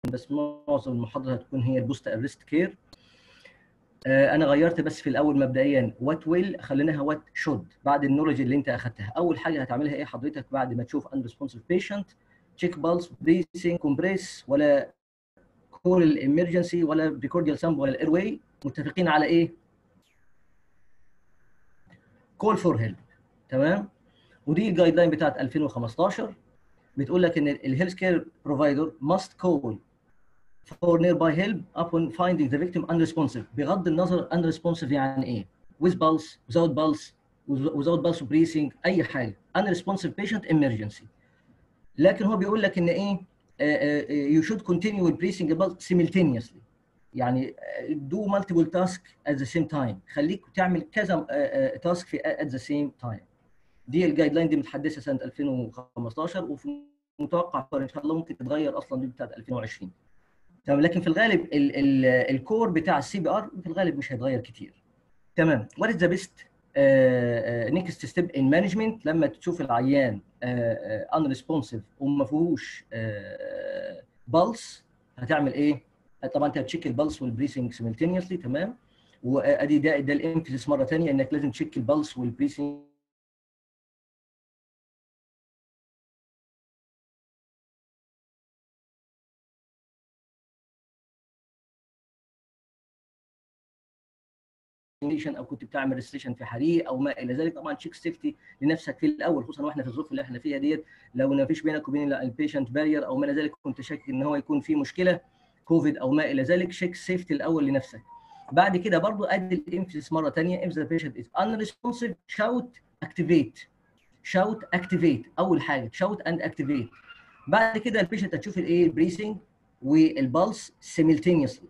بس معظم المحاضره هتكون هي البوست ارست كير انا غيرت بس في الاول مبدئيا وات ويل خليناها وات شود بعد النولج اللي انت اخذتها اول حاجه هتعملها ايه حضرتك بعد ما تشوف ان ريسبونسيف بيشنت تشيك بالس بريسنج كومبريس ولا كول الامرجنسي ولا بريكورديال سامب ولا الاير واي متفقين على ايه كول فور هيلب تمام ودي الجايد لاين بتاعت 2015 بتقول لك ان الهيلث كير بروفايدر must call for nearby help upon finding the victim unresponsive بغض النظر unresponsive يعني ايه with pulse without pulse without pulse breathing اي حاجه unresponsive patient emergency لكن هو بيقول لك ان ايه uh, uh, you should continue with breathing pulse simultaneously يعني do multiple tasks at the same time خليك تعمل كذا تاسك في at the same time دي الجايد لاين دي متحدثه سنه 2015 وفي متوقع ان شاء الله ممكن تتغير اصلا دي بتاعت 2020 تمام لكن في الغالب ال ال الكور بتاع السي بي ار في الغالب مش هيتغير كتير تمام وات از ذا بيست نيكست ستيب ان مانجمنت لما تشوف العيان ان ريسبونسيف وما فيهوش بالس هتعمل ايه؟ طبعا انت هتشيك البلس والبريسنج سيملتينيوسلي تمام وادي ده ده الانفيسيس مره ثانيه انك لازم تشيك البلس والبريسنج او كنت بتعمل ريستريشن في حريق او ما الى ذلك طبعا تشيك سيفتي لنفسك في الاول خصوصا واحنا في الظروف اللي احنا فيها ديت لو ما فيش بينك وبين البيشنت بارير او ما الى ذلك كنت شاكك ان هو يكون في مشكله كوفيد او ما الى ذلك شيك سيفتي الاول لنفسك بعد كده برضو ادي الانفيس مره ثانيه if the patient is unresponsive shout activate shout activate اول حاجه shout and activate بعد كده البيشنت هتشوف الايه البريسنج والبلس simultaneously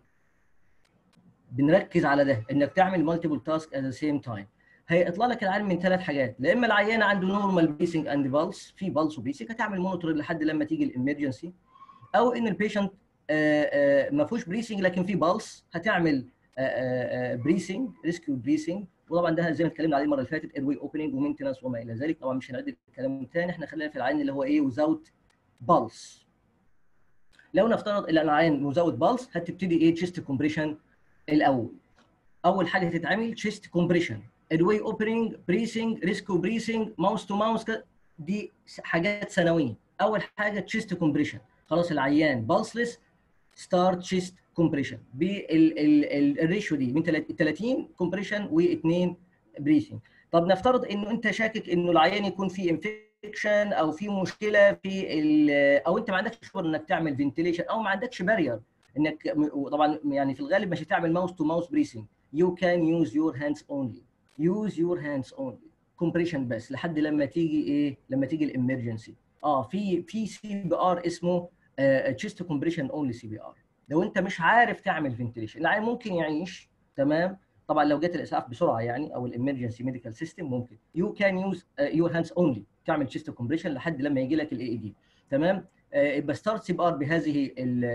بنركز على ده انك تعمل مالتيبل تاسك ات ذا سيم تايم هيطلع لك العيان من ثلاث حاجات لا اما العيان عنده نورمال بريسنج اند بالس في بالس وبريسنج هتعمل مونيتور لحد لما تيجي الامرجنسي او ان البيشنت ما فيهوش بريسنج لكن في بالس هتعمل بريسنج ريسكيو بريسنج وطبعا ده زي ما اتكلمنا عليه المره اللي فاتت اير واي اوبننج ومينتنس وما الى ذلك طبعا مش هنعد الكلام تاني احنا خلينا في العين اللي هو ايه وزاوت بالس لو نفترض ان العين وزاوت بالس هتبتدي ايه تشيست كومبريشن الاول اول حاجه تتعمل تشيست كومبريشن الواي اوبننج بريسنج ريسكو بريسنج ماوس تو ماوس دي حاجات سنويه اول حاجه تشيست كومبريشن خلاص العيان بالسلس ستارت تشيست كومبريشن بالريشيو دي من 30 كومبريشن و2 بريسنج طب نفترض انه انت شاكك انه العيان يكون فيه انفكشن او في مشكله في او انت ما عندكش شغل انك تعمل فنتيليشن او ما عندكش بارير انك طبعا يعني في الغالب مش هتعمل ماوس تو ماوس بريسنج يو كان يوز يور هاندز اونلي يوز يور هاندز اونلي كومبريشن بس لحد لما تيجي ايه لما تيجي الامرجنسي اه في في سي بي ار اسمه تشيست كومبريشن اونلي سي بي ار لو انت مش عارف تعمل فنتيليشن العيان ممكن يعيش تمام طبعا لو جت الاسعاف بسرعه يعني او الامرجنسي ميديكال سيستم ممكن يو كان يوز يور هاندز اونلي تعمل تشيست كومبريشن لحد لما يجي لك الاي اي دي تمام يبقى ستارت سي بي ار بهذه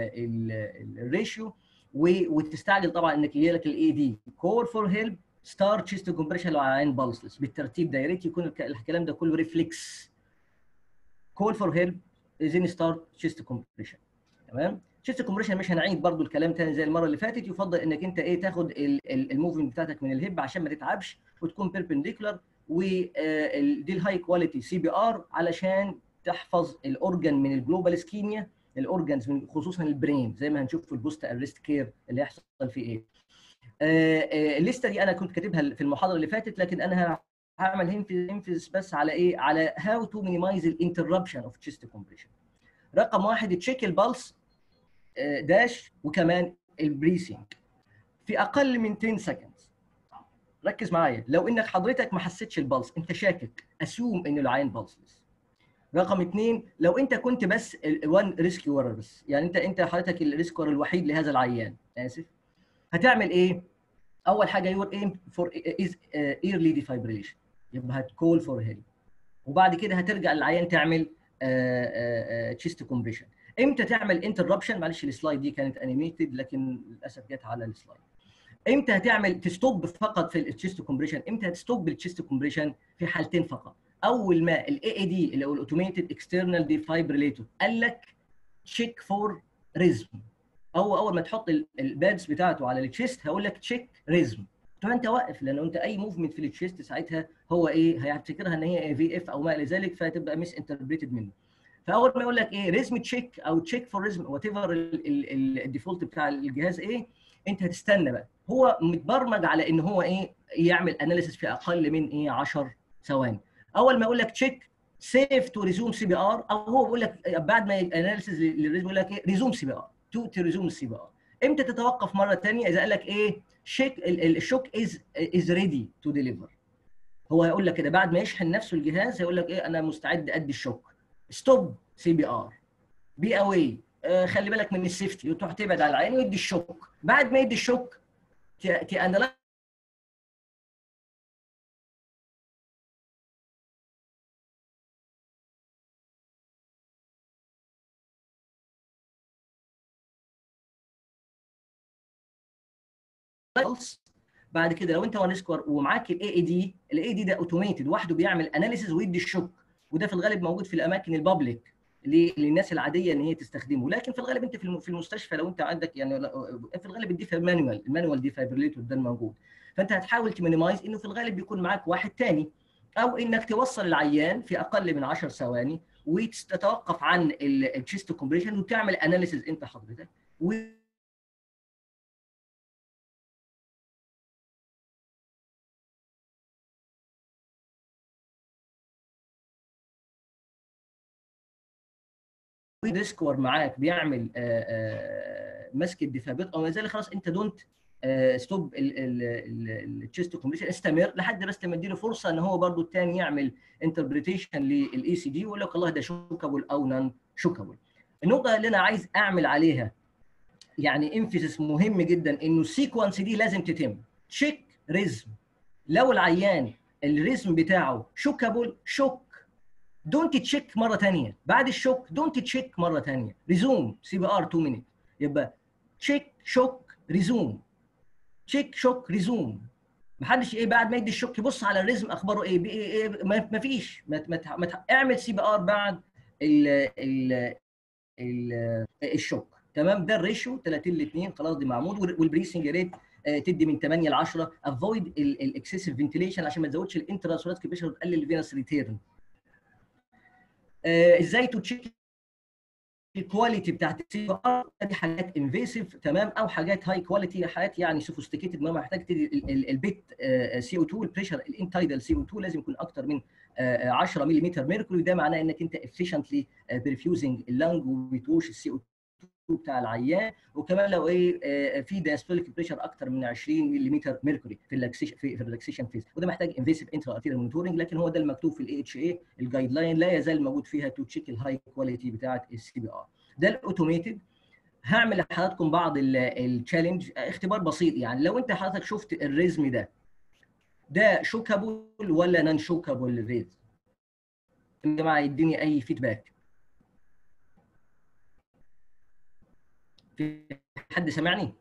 الريشيو وتستعجل طبعا انك يجي لك الاي دي كور فور هيلب ستارت تشيست كومبريشن لو عين بالسلس بالترتيب ده يا ريت يكون الكلام ده كله ريفلكس كول فور هيلب زين ستارت تشيست كومبريشن تمام تشيست كومبريشن مش هنعيد برضو الكلام تاني زي المره اللي فاتت يفضل انك انت ايه تاخد الموفمنت بتاعتك من الهيب عشان ما تتعبش وتكون بيربنديكولار ودي الهاي كواليتي سي بي ار علشان تحفظ الاورجن من الجلوبال اسكيميا الاورجنز من خصوصا البرين زي ما هنشوف في البوست ارست كير اللي هيحصل فيه ايه الليسته دي انا كنت كاتبها في المحاضره اللي فاتت لكن انا هعمل انفيز بس على ايه على هاو تو مينيمايز الانتربشن اوف تشيست كومبريشن رقم واحد تشيك البلس داش وكمان البريسنج في اقل من 10 سكند ركز معايا لو انك حضرتك ما حسيتش البلس انت شاكك اسيوم ان العين بلسلس رقم اثنين لو انت كنت بس الوان ريسكيور بس يعني انت انت حضرتك الريسكيور الوحيد لهذا العيان اسف هتعمل ايه؟ اول حاجه يور ايم فور از ايرلي ديفايبريليشن يبقى هتكول فور هيلب وبعد كده هترجع للعيان تعمل تشيست كومبريشن امتى تعمل انتربشن معلش السلايد دي كانت انيميتد لكن للاسف جت على السلايد امتى هتعمل تستوب فقط في التشيست كومبريشن امتى هتستوب بالتشيست كومبريشن في حالتين فقط اول ما الاي اي دي اللي هو الاوتوميتد اكسترنال ديفايبريليتور قال لك تشيك فور ريزم او اول ما تحط البادز بتاعته على التشيست هقول لك تشيك ريزم طبعا انت واقف لان انت اي موفمنت في التشيست ساعتها هو ايه هيفتكرها ان هي في اف او ما الى ذلك فتبقى مس انتربريتد منه فاول ما يقول لك ايه ريزم تشيك او تشيك فور ريزم وات ايفر الديفولت بتاع الجهاز ايه انت هتستنى بقى هو متبرمج على ان هو ايه يعمل اناليسيس في اقل من ايه 10 ثواني اول ما يقول لك تشيك سيف تو ريزوم سي بي ار او هو بيقول لك بعد ما اناليسيس للريزم يقول لك ايه ريزوم سي بي ار تو ريزوم السي بي ار امتى تتوقف مره ثانيه اذا قال لك ايه شيك الشوك از از ريدي تو ديليفر هو هيقول لك كده بعد ما يشحن نفسه الجهاز هيقول لك ايه انا مستعد ادي الشوك ستوب سي بي ار بي اواي خلي بالك من السيفتي وتروح تبعد على العين ويدي الشوك بعد ما يدي الشوك تانلايز بعد كده لو انت وان سكوار ومعاك الاي اي دي الاي دي ده اوتوميتد وحده بيعمل اناليسيز ويدي الشوك وده في الغالب موجود في الاماكن البابليك للناس العاديه ان هي تستخدمه لكن في الغالب انت في المستشفى لو انت عندك يعني في الغالب الديفا مانوال المانوال ديفابريليتور ده الموجود فانت هتحاول تمينيمايز انه في الغالب بيكون معاك واحد تاني او انك توصل العيان في اقل من 10 ثواني وتتوقف عن التشيست كومبريشن وتعمل اناليسيز انت حضرتك و ديسكور معاك بيعمل ماسك الديفابيت او ما زال خلاص انت دونت ستوب التشيست كومبريشن استمر لحد بس لما اديله فرصه ان هو برضو الثاني يعمل انتربريتيشن للاي سي جي ويقول لك والله ده شوكابل او نون شوكابل. النقطه اللي انا عايز اعمل عليها يعني انفيسس مهم جدا انه السيكونس دي لازم تتم تشيك ريزم لو العيان الريزم بتاعه شوكابل شوك دونت تشيك مره ثانيه بعد الشوك دونت تشيك مره ثانيه ريزوم سي بي ار 2 مينيت يبقى تشيك شوك ريزوم تشيك شوك ريزوم محدش ايه بعد ما يدي الشوك يبص على الريزم اخباره ايه, إيه, إيه ما فيش ما ما ما اعمل سي بي ار بعد ال ال ال الشوك تمام ده الريشيو 30 ل 2 خلاص دي معمول والبريسنج ريت تدي من 8 ل 10 افويد الاكسسيف فنتيليشن عشان ما تزودش الانترا سولاتيك بريشر وتقلل الفينس ريتيرن ازاي تشيك الكواليتي بتاعت السي ار دي حاجات انفيسيف تمام او حاجات هاي كواليتي حاجات يعني سوفيستيكيتد ما محتاج البيت سي او 2 البريشر الانتايدال سي او 2 لازم يكون اكتر من 10 ملم ميركوري ده معناه انك انت افيشنتلي بريفيوزنج اللنج وبتوش السي او 2 بتاع العيان وكمان لو ايه في دايستوليك بريشر اكتر من 20 ملم ميركوري في الريلاكسيشن في الريلاكسيشن فيز وده محتاج انفيسيف انترا ارتيريال مونيتورنج لكن هو ده المكتوب في الاي اتش اي الجايد لاين لا يزال موجود فيها تو تشيك الهاي كواليتي بتاعه السي بي ار ده الاوتوميتد هعمل لحضراتكم بعض التشالنج اختبار بسيط يعني لو انت حضرتك شفت الريزم ده ده شوكابل ولا نان شوكابل ريز يا جماعه يديني اي فيدباك في حد سمعني؟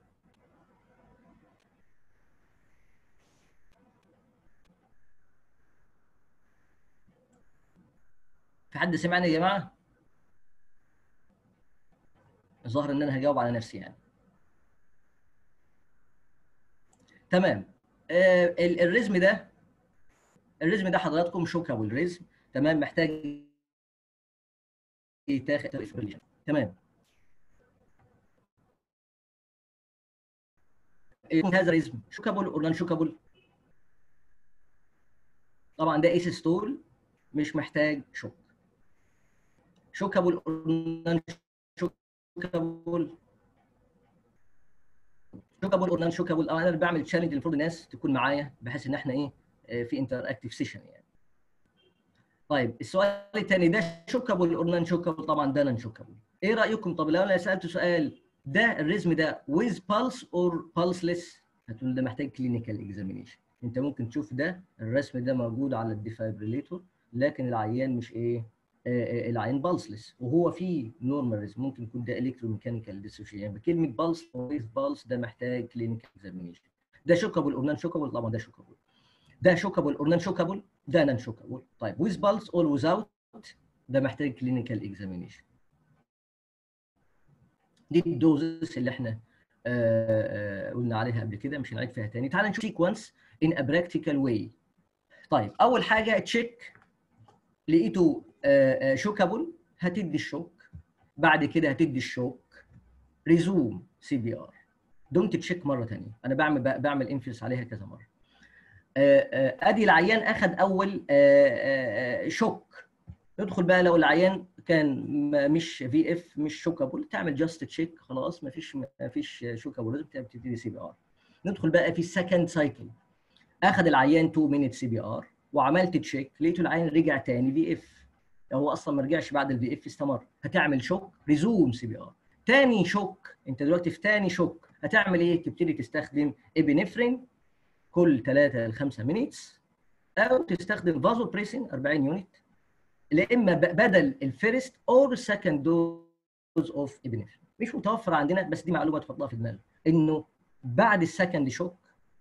في حد سمعني يا جماعه؟ الظاهر ان انا هجاوب على نفسي يعني. تمام آه الريزم ده الريزم ده حضراتكم شوكابل ريزم تمام محتاج يتاخد تمام يكون هذا الريزم شوكابل اور نون شوكابل طبعا ده ايس ستول مش محتاج شوك شوكابل اور نون شوكابل شوكابل اور نون شوكابل اه انا بعمل تشالنج المفروض الناس تكون معايا بحيث ان احنا ايه في انتر اكتيف سيشن يعني طيب السؤال الثاني ده شوكابل اور نون شوكابل طبعا ده نون شوكابل ايه رايكم طب لو انا سالت سؤال ده الريزم ده with pulse or pulseless هتقول ده محتاج كلينيكال اكزامينيشن انت ممكن تشوف ده الرسم ده موجود على الديفابريليتور لكن العيان مش ايه آه العين بالسلس وهو في نورمال ريزم ممكن يكون ده الكتروميكانيكال ديسوشيشن يعني بكلمه بالس ويز بالس ده محتاج كلينيكال اكزامينيشن ده شوكابل اور نان شوكابل طبعا ده شوكابل ده شوكابل اور نان شوكابل ده نان شوكابل طيب with pulse or without ده محتاج كلينيكال اكزامينيشن دي الدوزز اللي احنا آه، آه، قلنا عليها قبل كده مش هنعيد فيها تاني تعال نشوف سيكونس ان ا براكتيكال واي طيب اول حاجه تشيك لقيته شوكابل هتدي الشوك بعد كده هتدي الشوك ريزوم سي بي ار دونت تشيك مره ثانيه انا بعمل بعمل انفلس عليها كذا مره ادي العيان اخذ اول شوك ندخل بقى لو العيان كان مش في اف مش شوكابل تعمل جاست تشيك خلاص ما فيش ما فيش شوكابل لازم تبتدي سي بي ار ندخل بقى في السكند سايكل اخذ العيان 2 مينيت سي بي ار وعملت تشيك لقيته العيان رجع تاني في اف هو اصلا ما رجعش بعد الفي اف استمر هتعمل شوك ريزوم سي بي ار تاني شوك انت دلوقتي في تاني شوك هتعمل ايه تبتدي تستخدم ابنفرين كل 3 ل 5 مينيتس او تستخدم فازو بريسين 40 يونت لا اما بدل الفيرست اور سكند دوز اوف ابنفرين مش متوفر عندنا بس دي معلومه تحطها في دماغك انه بعد السكند شوك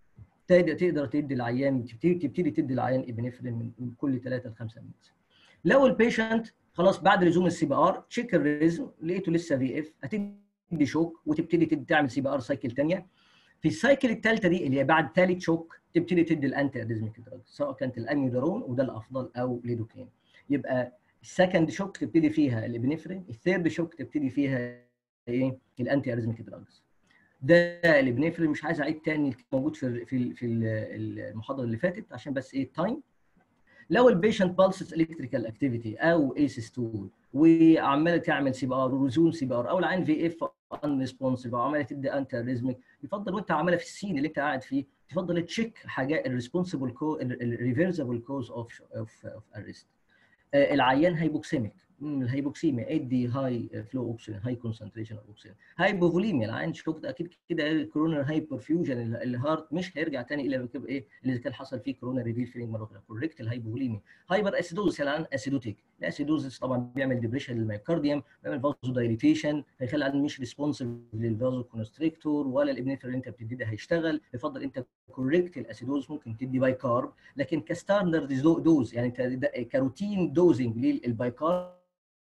تقدر تدي العيان تبتدي تبتدي تدي العيان ابنفرين من كل 3 ل 5 مينيتس لو البيشنت خلاص بعد لزوم السي بي ار تشيك الريزم لقيته لسه في اف هتدي شوك وتبتدي تعمل سي بي ار سايكل ثانيه في السايكل الثالثه دي اللي هي بعد ثالث شوك تبتدي تدي الانتي اريزميك دراج سواء كانت الاميودارون وده الافضل او ليدوكين يبقى السكند شوك تبتدي فيها الابنفرين الثيرد شوك تبتدي فيها ايه الانتي اريزميك دراجز ده الابنفرين مش عايز اعيد تاني موجود في في في المحاضره اللي فاتت عشان بس ايه التايم لو البيشنت بالسس الكتريكال اكتيفيتي او ايسس 2 وعماله تعمل سي بي ار ورزون سي بي ار او العين في اف ان ريسبونسيف او عماله تدي انتي اريزميك يفضل وانت عماله في السين اللي انت قاعد فيه تفضل تشيك حاجات الريسبونسبل كو الريفرسبل كوز اوف اوف اوف اريست العيان هايبوكسيميك الهايبوكسيميا ادي هاي فلو اوكسجين هاي كونسنتريشن اوف اوكسجين هايبوفوليميا العين شوك اكيد كده كورونر هايبرفيوجن الهارت مش هيرجع تاني الى ايه اللي كان حصل فيه كورونا ريفيل فيلينج مره اخرى كوريكت الهايبوفوليميا هايبر اسيدوز العين اسيدوتيك الاسيدوز طبعا بيعمل ديبريشن للميوكارديوم بيعمل فازو دايليتيشن هيخلي العين مش ريسبونسيف للفازو كونستريكتور ولا الابنفر اللي انت بتدي ده هيشتغل يفضل انت كوريكت الاسيدوز ممكن تدي باي كارب لكن كستاندرد دوز يعني كروتين دوزنج للبايكارب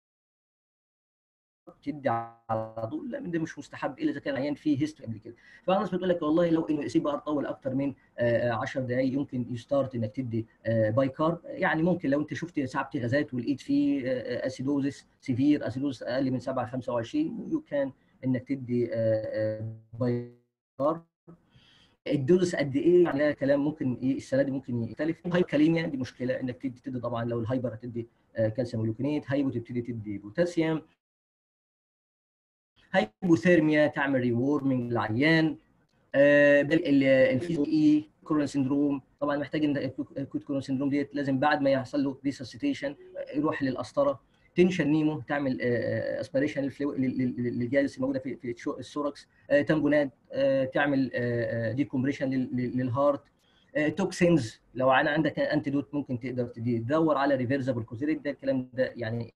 تدي على طول لا من ده مش مستحب الا اذا كان عيان فيه هيستوري قبل كده فالناس بتقول لك والله لو انه سي بي ار طول اكتر من 10 دقائق يمكن يستارت انك تدي باي كارب يعني ممكن لو انت شفت سحبت غازات ولقيت فيه اسيدوزس سيفير اسيدوزس اقل من 7 25 يو كان انك تدي باي كارب الدوز قد ايه عليها كلام ممكن ايه السنه دي ممكن يختلف هايبوكاليميا دي مشكله انك تدي تدي طبعا لو الهايبر هتدي كالسيوم ولوكينيت هايبو تبتدي تدي بوتاسيوم هايبوثيرميا تعمل ريورمنج للعيان آه الفيزو اي كورونا سندروم طبعا محتاج ان الكوت كورونا سندروم ديت لازم بعد ما يحصل له ريسسيتيشن يروح للقسطره تنشن نيمو تعمل اسبريشن للجهاز الموجوده في في السوركس تامبونات تعمل ديكومبريشن للهارت توكسينز لو انا عندك انتيدوت ممكن تقدر تدور على ريفرسبل كوزيريك ده الكلام ده يعني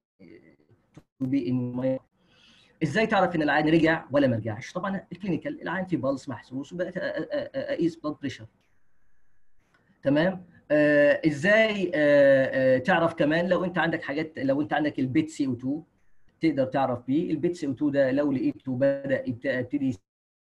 تو بي ان ازاي تعرف ان العين رجع ولا ما رجعش طبعا الكلينيكال العين في بالس محسوس وبدات اقيس بلاد بريشر تمام آه ازاي آه آه تعرف كمان لو انت عندك حاجات لو انت عندك البيت سي او 2 تقدر تعرف بيه البيت سي او 2 ده لو لقيته بدا يبتدي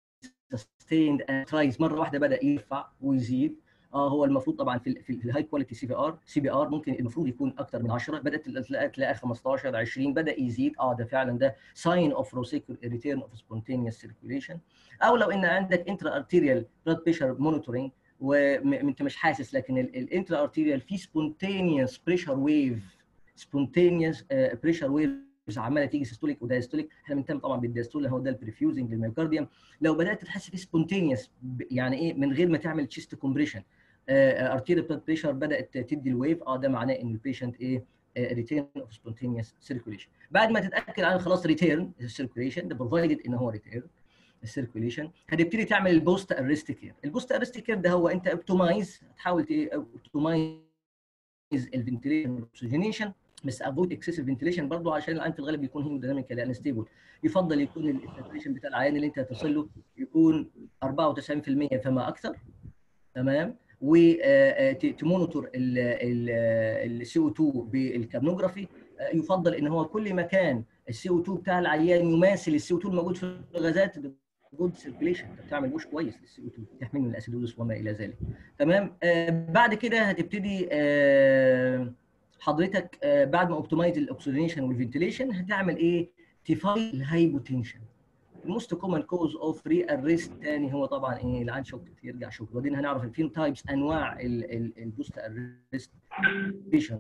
سستيند ترايز مره واحده بدا يرفع ويزيد اه هو المفروض طبعا في في الهاي كواليتي سي بي ار سي بي ار ممكن المفروض يكون اكتر من 10 بدات تلاقي تلاقي 15 20 بدا يزيد اه ده فعلا ده ساين اوف ريتيرن اوف سبونتينيوس سيركيوليشن او لو ان عندك انترا ارتيريال بلاد بريشر مونيتورنج وانت مش حاسس لكن الانترا ارتيريال في سبونتينيوس بريشر ويف سبونتينيوس بريشر ويف عماله تيجي سيستوليك ودايستوليك احنا بنهتم طبعا بالدايستول هو ده البريفيوزنج للميوكارديوم لو بدات تحس في سبونتينيوس يعني ايه من غير ما تعمل تشيست كومبريشن ارتيريال بلاد بريشر بدات تدي الويف اه ده معناه ان البيشنت ايه ريتيرن اوف سبونتينيوس سيركيوليشن بعد ما تتاكد عن خلاص ريتيرن السيركيوليشن ده بروفايدد ان هو ريتيرن السيركيوليشن هتبتدي تعمل البوست ارست كير البوست ارست كير ده هو انت اوبتمايز تحاول اوبتمايز الفنتيليشن والاكسجينيشن بس افويد اكسسيف فنتيليشن برضه عشان العين في الغالب بيكون هيموديناميكالي انستيبل يفضل يكون الفنتيليشن بتاع العيان اللي انت هتصل له يكون 94% فما اكثر تمام وتمونيتور السي او 2 بالكابنوجرافي يفضل ان هو كل ما كان السي او 2 بتاع العيان يماثل السي او 2 الموجود في الغازات جود سيركيليشن انت بتعمل بوش كويس للسي او 2 تحميه من الاسيدوزس وما الى ذلك تمام آه بعد كده هتبتدي آه حضرتك آه بعد ما اوبتمايز الاكسجينيشن والفنتيليشن هتعمل ايه؟ تفاي الهايبوتنشن الموست كومن كوز اوف ري اريست تاني هو طبعا ايه العين شوك يرجع شوك وبعدين هنعرف الفين تايبس انواع البوست اريست بيشنت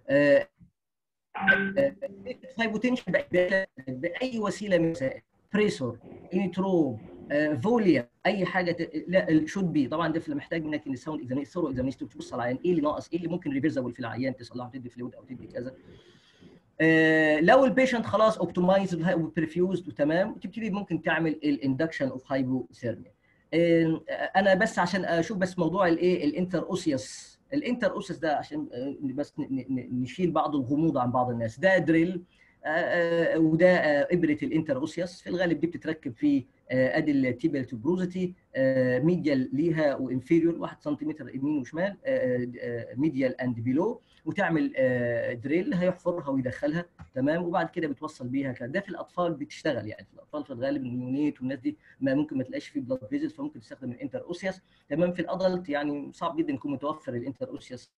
هايبوتنشن باي وسيله من الوسائل بريسور انتروب فوليا اي حاجه ت... لا شود بي طبعا ده محتاج منك ان الساوند اكزامين ثورو اكزامينيشن تبص على العيان ايه اللي ناقص ايه اللي ممكن ريفيرسبل في العيان تصلحه تدي فلويد او تدي كذا آه لو البيشنت خلاص اوبتمايزد وبرفيوزد وتمام تبتدي ممكن تعمل الاندكشن اوف هايبوثيرميا آه انا بس عشان اشوف بس موضوع الايه الانتر اوسيوس الانتر اوسيوس ده عشان بس نشيل بعض الغموض عن بعض الناس ده دريل آه وده ابره الانتر اوسيوس في الغالب دي بتتركب في ادي التيبل تبروزيتي ميديال ليها وانفيريور 1 سم يمين وشمال ميديال اند بيلو وتعمل دريل هيحفرها ويدخلها تمام وبعد كده بتوصل بيها كده ده في الاطفال بتشتغل يعني في الاطفال في الغالب النيونيت والناس دي ما ممكن ما تلاقيش فيه بلاد فيزيت فممكن تستخدم الانتر اوسيوس تمام في الادلت يعني صعب جدا يكون متوفر الانتر اوسيوس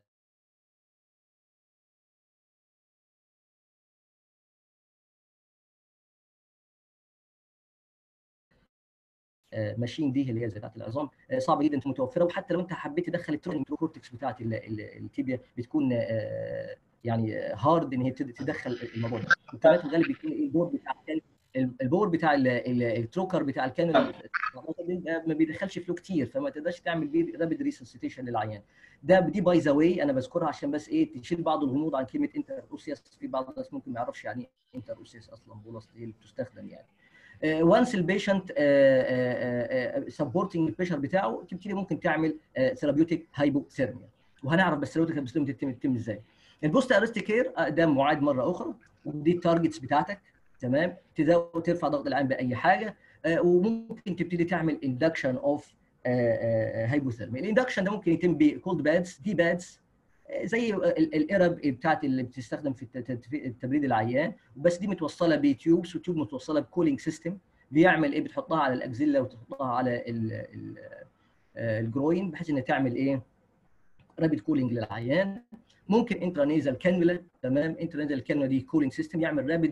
ماشين دي اللي هي زي بتاعت العظام صعب جدا متوفره وحتى لو انت حبيت تدخل الكورتكس بتاعت التيبيا بتكون يعني هارد ان هي تدخل الموضوع ده وكمان في الغالب بيكون البور بتاع البور بتاع التروكر بتاع الكانولا ما بيدخلش فلو كتير فما تقدرش تعمل بيه رابيد ريسسيتيشن للعيان ده دي باي ذا واي انا بذكرها عشان بس ايه تشيل بعض الغموض عن كلمه انتر اوسياس في بعض الناس ممكن ما يعرفش يعني ايه انتر اوسياس اصلا بولس اللي بتستخدم يعني وانس البيشنت سبورتنج البريشر بتاعه تبتدي ممكن تعمل ثيرابيوتيك هايبوثيرميا وهنعرف بس ثيرابيوتيك هايبوثيرميا تتم تتم ازاي البوست ارست كير ده معاد مره اخرى ودي التارجتس بتاعتك تمام تزود ترفع ضغط العين باي حاجه وممكن تبتدي تعمل اندكشن اوف هايبوثيرميا الاندكشن ده ممكن يتم بكولد بادز دي بادز زي الارب بتاعت اللي بتستخدم في التبريد العيان بس دي متوصله بتيوبس وتيوب متوصله بكولينج سيستم بيعمل ايه بتحطها على الاكزيلا وتحطها على الجروين بحيث انها تعمل ايه رابيد كولينج للعيان ممكن انترانيزال كانولا تمام انترانيزال كانولا دي كولينج سيستم يعمل رابيد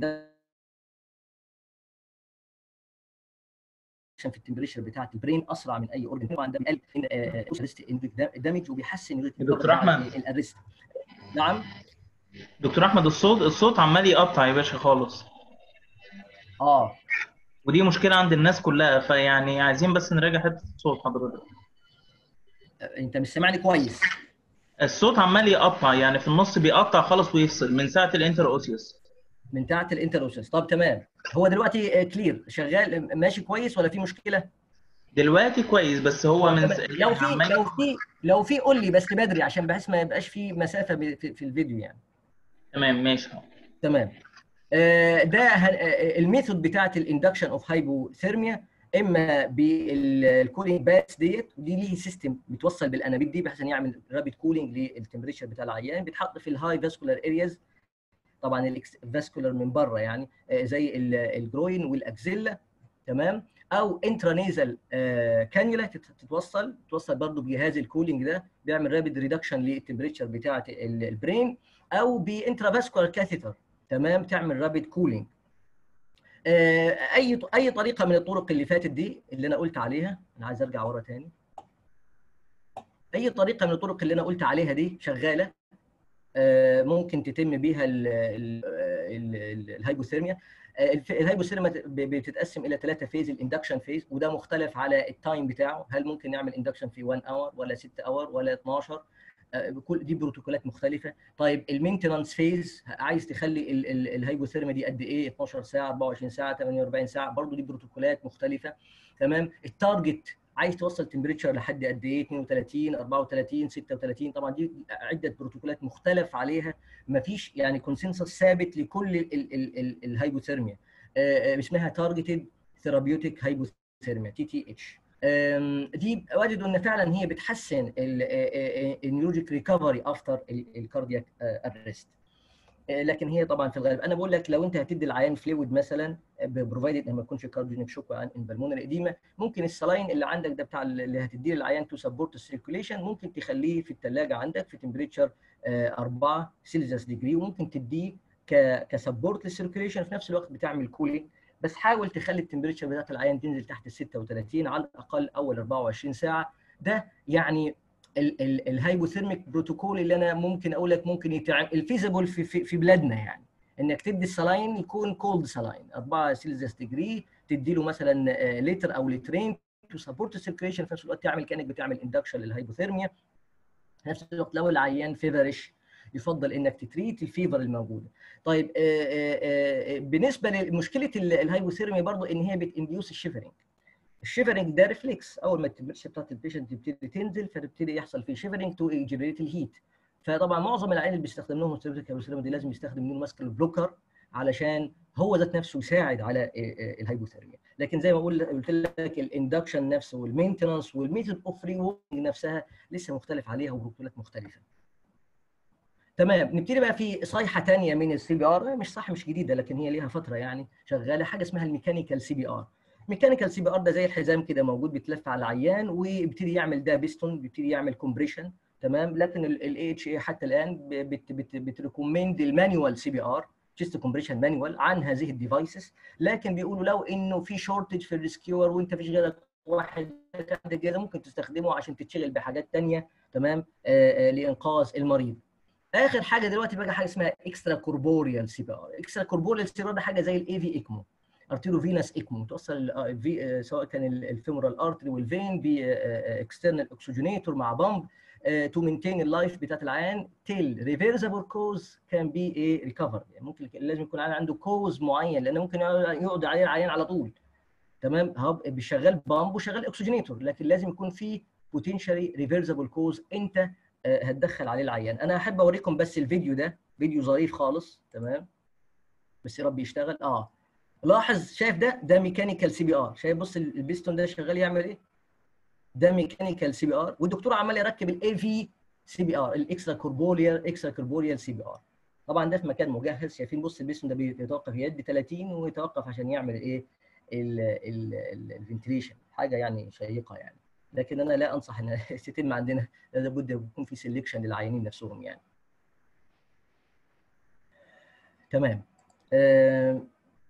في التمبريتشر بتاعت البرين اسرع من اي اورجن طبعا ده بيقلل الدمج وبيحسن دكتور احمد الارست نعم دكتور احمد الصوت الصوت عمال يقطع يا باشا خالص اه ودي مشكله عند الناس كلها فيعني عايزين بس نراجع حته الصوت حضرتك انت مش سامعني كويس الصوت عمال يقطع يعني في النص بيقطع خالص ويفصل من ساعه الانتر اوسيوس من ساعه الانتر اوسيوس طب تمام هو دلوقتي كلير شغال ماشي كويس ولا في مشكله دلوقتي كويس بس هو من لو في لو في لو في قول لي بس بدري عشان بحيث ما يبقاش في مسافه في, في الفيديو يعني تمام ماشي تمام ده الميثود بتاعت الاندكشن اوف هايبوثيرميا اما بالكولينج باتس ديت ودي ليه سيستم بيتوصل بالانابيب دي بحيث ان يعمل رابيد كولينج للتمبريتشر بتاع العيان بيتحط في الهاي فاسكولار ارياز طبعا الفاسكولار من بره يعني زي الجروين والاكزيلا تمام او انترانيزال كانيولا تتوصل تتوصل برضه بجهاز الكولينج ده بيعمل رابيد ريدكشن للتمبريتشر بتاعه البرين او بانترافاسكولار كاثيتر تمام تعمل رابيد كولينج اي اي طريقه من الطرق اللي فاتت دي اللي انا قلت عليها انا عايز ارجع ورا تاني اي طريقه من الطرق اللي انا قلت عليها دي شغاله ممكن تتم بيها الهايبوثيرميا الهايبوثيرميا بتتقسم الى ثلاثه فيز الاندكشن فيز وده مختلف على التايم بتاعه هل ممكن نعمل اندكشن في 1 اور ولا 6 اور ولا 12 كل دي بروتوكولات مختلفه طيب المينتنانس فيز عايز تخلي الهايبوثيرميا دي قد ايه 12 ساعه 24 ساعه 48 ساعه برضه دي بروتوكولات مختلفه تمام التارجت عايز توصل تمبريتشر لحد قد ايه 32 34 36 طبعا دي عده بروتوكولات مختلف عليها ما فيش يعني كونسنسس ثابت لكل الهايبوثيرميا اسمها تارجتد ثيرابيوتيك هايبوثيرميا تي تي اتش دي وجدوا ان فعلا هي بتحسن النيوروجيك ريكفري افتر الكاردياك ارست لكن هي طبعا في الغالب انا بقول لك لو انت هتدي العيان فلويد مثلا بروفايدد ما يكونش كارديونيك شوك عن بالمونري اديما ممكن السلاين اللي عندك ده بتاع اللي هتديه للعيان تو سبورت السيركيوليشن ممكن تخليه في الثلاجه عندك في تمبريتشر 4 سيلسيوس ديجري وممكن تديه كسبورت للسيركيوليشن في نفس الوقت بتعمل كولينج بس حاول تخلي التمبريتشر بتاعت العيان تنزل تحت ال 36 على الاقل اول 24 ساعه ده يعني الهايبوثيرميك بروتوكول اللي انا ممكن اقول لك ممكن يتعمل الفيزبل في, في, في بلادنا يعني انك تدي السلاين يكون كولد سلاين 4 سيلسيوس ديجري تدي له مثلا لتر او لترين تو سبورت السيركيوليشن في نفس الوقت تعمل كانك بتعمل اندكشن للهايبوثيرميا في نفس الوقت لو العيان فيفرش يفضل انك تتريت الفيفر الموجوده. طيب آآ آآ بالنسبه لمشكله الهايبوثيرميا برضو ان هي بتنديوس الشيفرنج. الشيفرنج ده ريفلكس اول ما التمبريتشر بتاعت البيشنت تبتدي تنزل فبتبتدي يحصل فيه شيفرنج تو جنريت الهيت. فطبعا معظم العيان اللي بيستخدم لهم الهايبوثيرميا دي لازم يستخدم نيون ماسكل بلوكر علشان هو ذات نفسه يساعد على الهايبوثيرميا لكن زي ما قلت لك الاندكشن نفسه والمينتنس والميثود اوف ري نفسها لسه مختلف عليها وبروتوكولات مختلفه تمام نبتدي بقى في صيحه ثانيه من السي بي ار مش صح مش جديده لكن هي ليها فتره يعني شغاله حاجه اسمها الميكانيكال سي بي ار ميكانيكال سي بي ار ده زي الحزام كده موجود بيتلف على العيان ويبتدي يعمل ده بيستون بيبتدي يعمل كومبريشن تمام لكن الاي اتش اي حتى الان بت بت بتريكومند المانيوال سي بي ار تشيست كومبريشن مانيوال عن هذه الديفايسز لكن بيقولوا لو انه في شورتج في الريسكيور وانت فيش غيرك واحد عندك كده ممكن تستخدمه عشان تتشغل بحاجات ثانيه تمام آآ آآ لانقاذ المريض اخر حاجه دلوقتي بقى حاجه اسمها اكسترا كوربوريال سي بي ار اكسترا كوربوريال سي بي ار ده حاجه زي الاي في ايكمو ارتيرو فينس ايكمو توصل في سواء كان الفيمورال ارتري والفين باكسترنال اوكسجينيتور مع بامب تو مينتين اللايف بتاعت العيان تيل ريفيرسبل كوز كان بي ايه ريكفر يعني ممكن لازم يكون العيان عنده كوز معين لان ممكن يقعد عليه العيان على طول تمام هو بيشغل بامب وشغال اوكسجينيتور لكن لازم يكون في بوتنشالي ريفيرسبل كوز انت هتدخل عليه العيان انا احب اوريكم بس الفيديو ده فيديو ظريف خالص تمام بس يا رب يشتغل اه لاحظ شايف ده ده ميكانيكال سي بي ار شايف بص البيستون ده شغال يعمل ايه ده ميكانيكال سي بي ار والدكتور عمال يركب الاي في سي بي ار الاكسترا كوربوريال اكسترا كوربوريال سي بي ار طبعا ده في مكان مجهز شايفين بص البيستون ده بيتوقف يد 30 ويتوقف عشان يعمل ايه الفنتليشن حاجه يعني شيقه يعني لكن انا لا انصح ان الستين عندنا لابد يكون في سelection للعيانين نفسهم يعني تمام اه,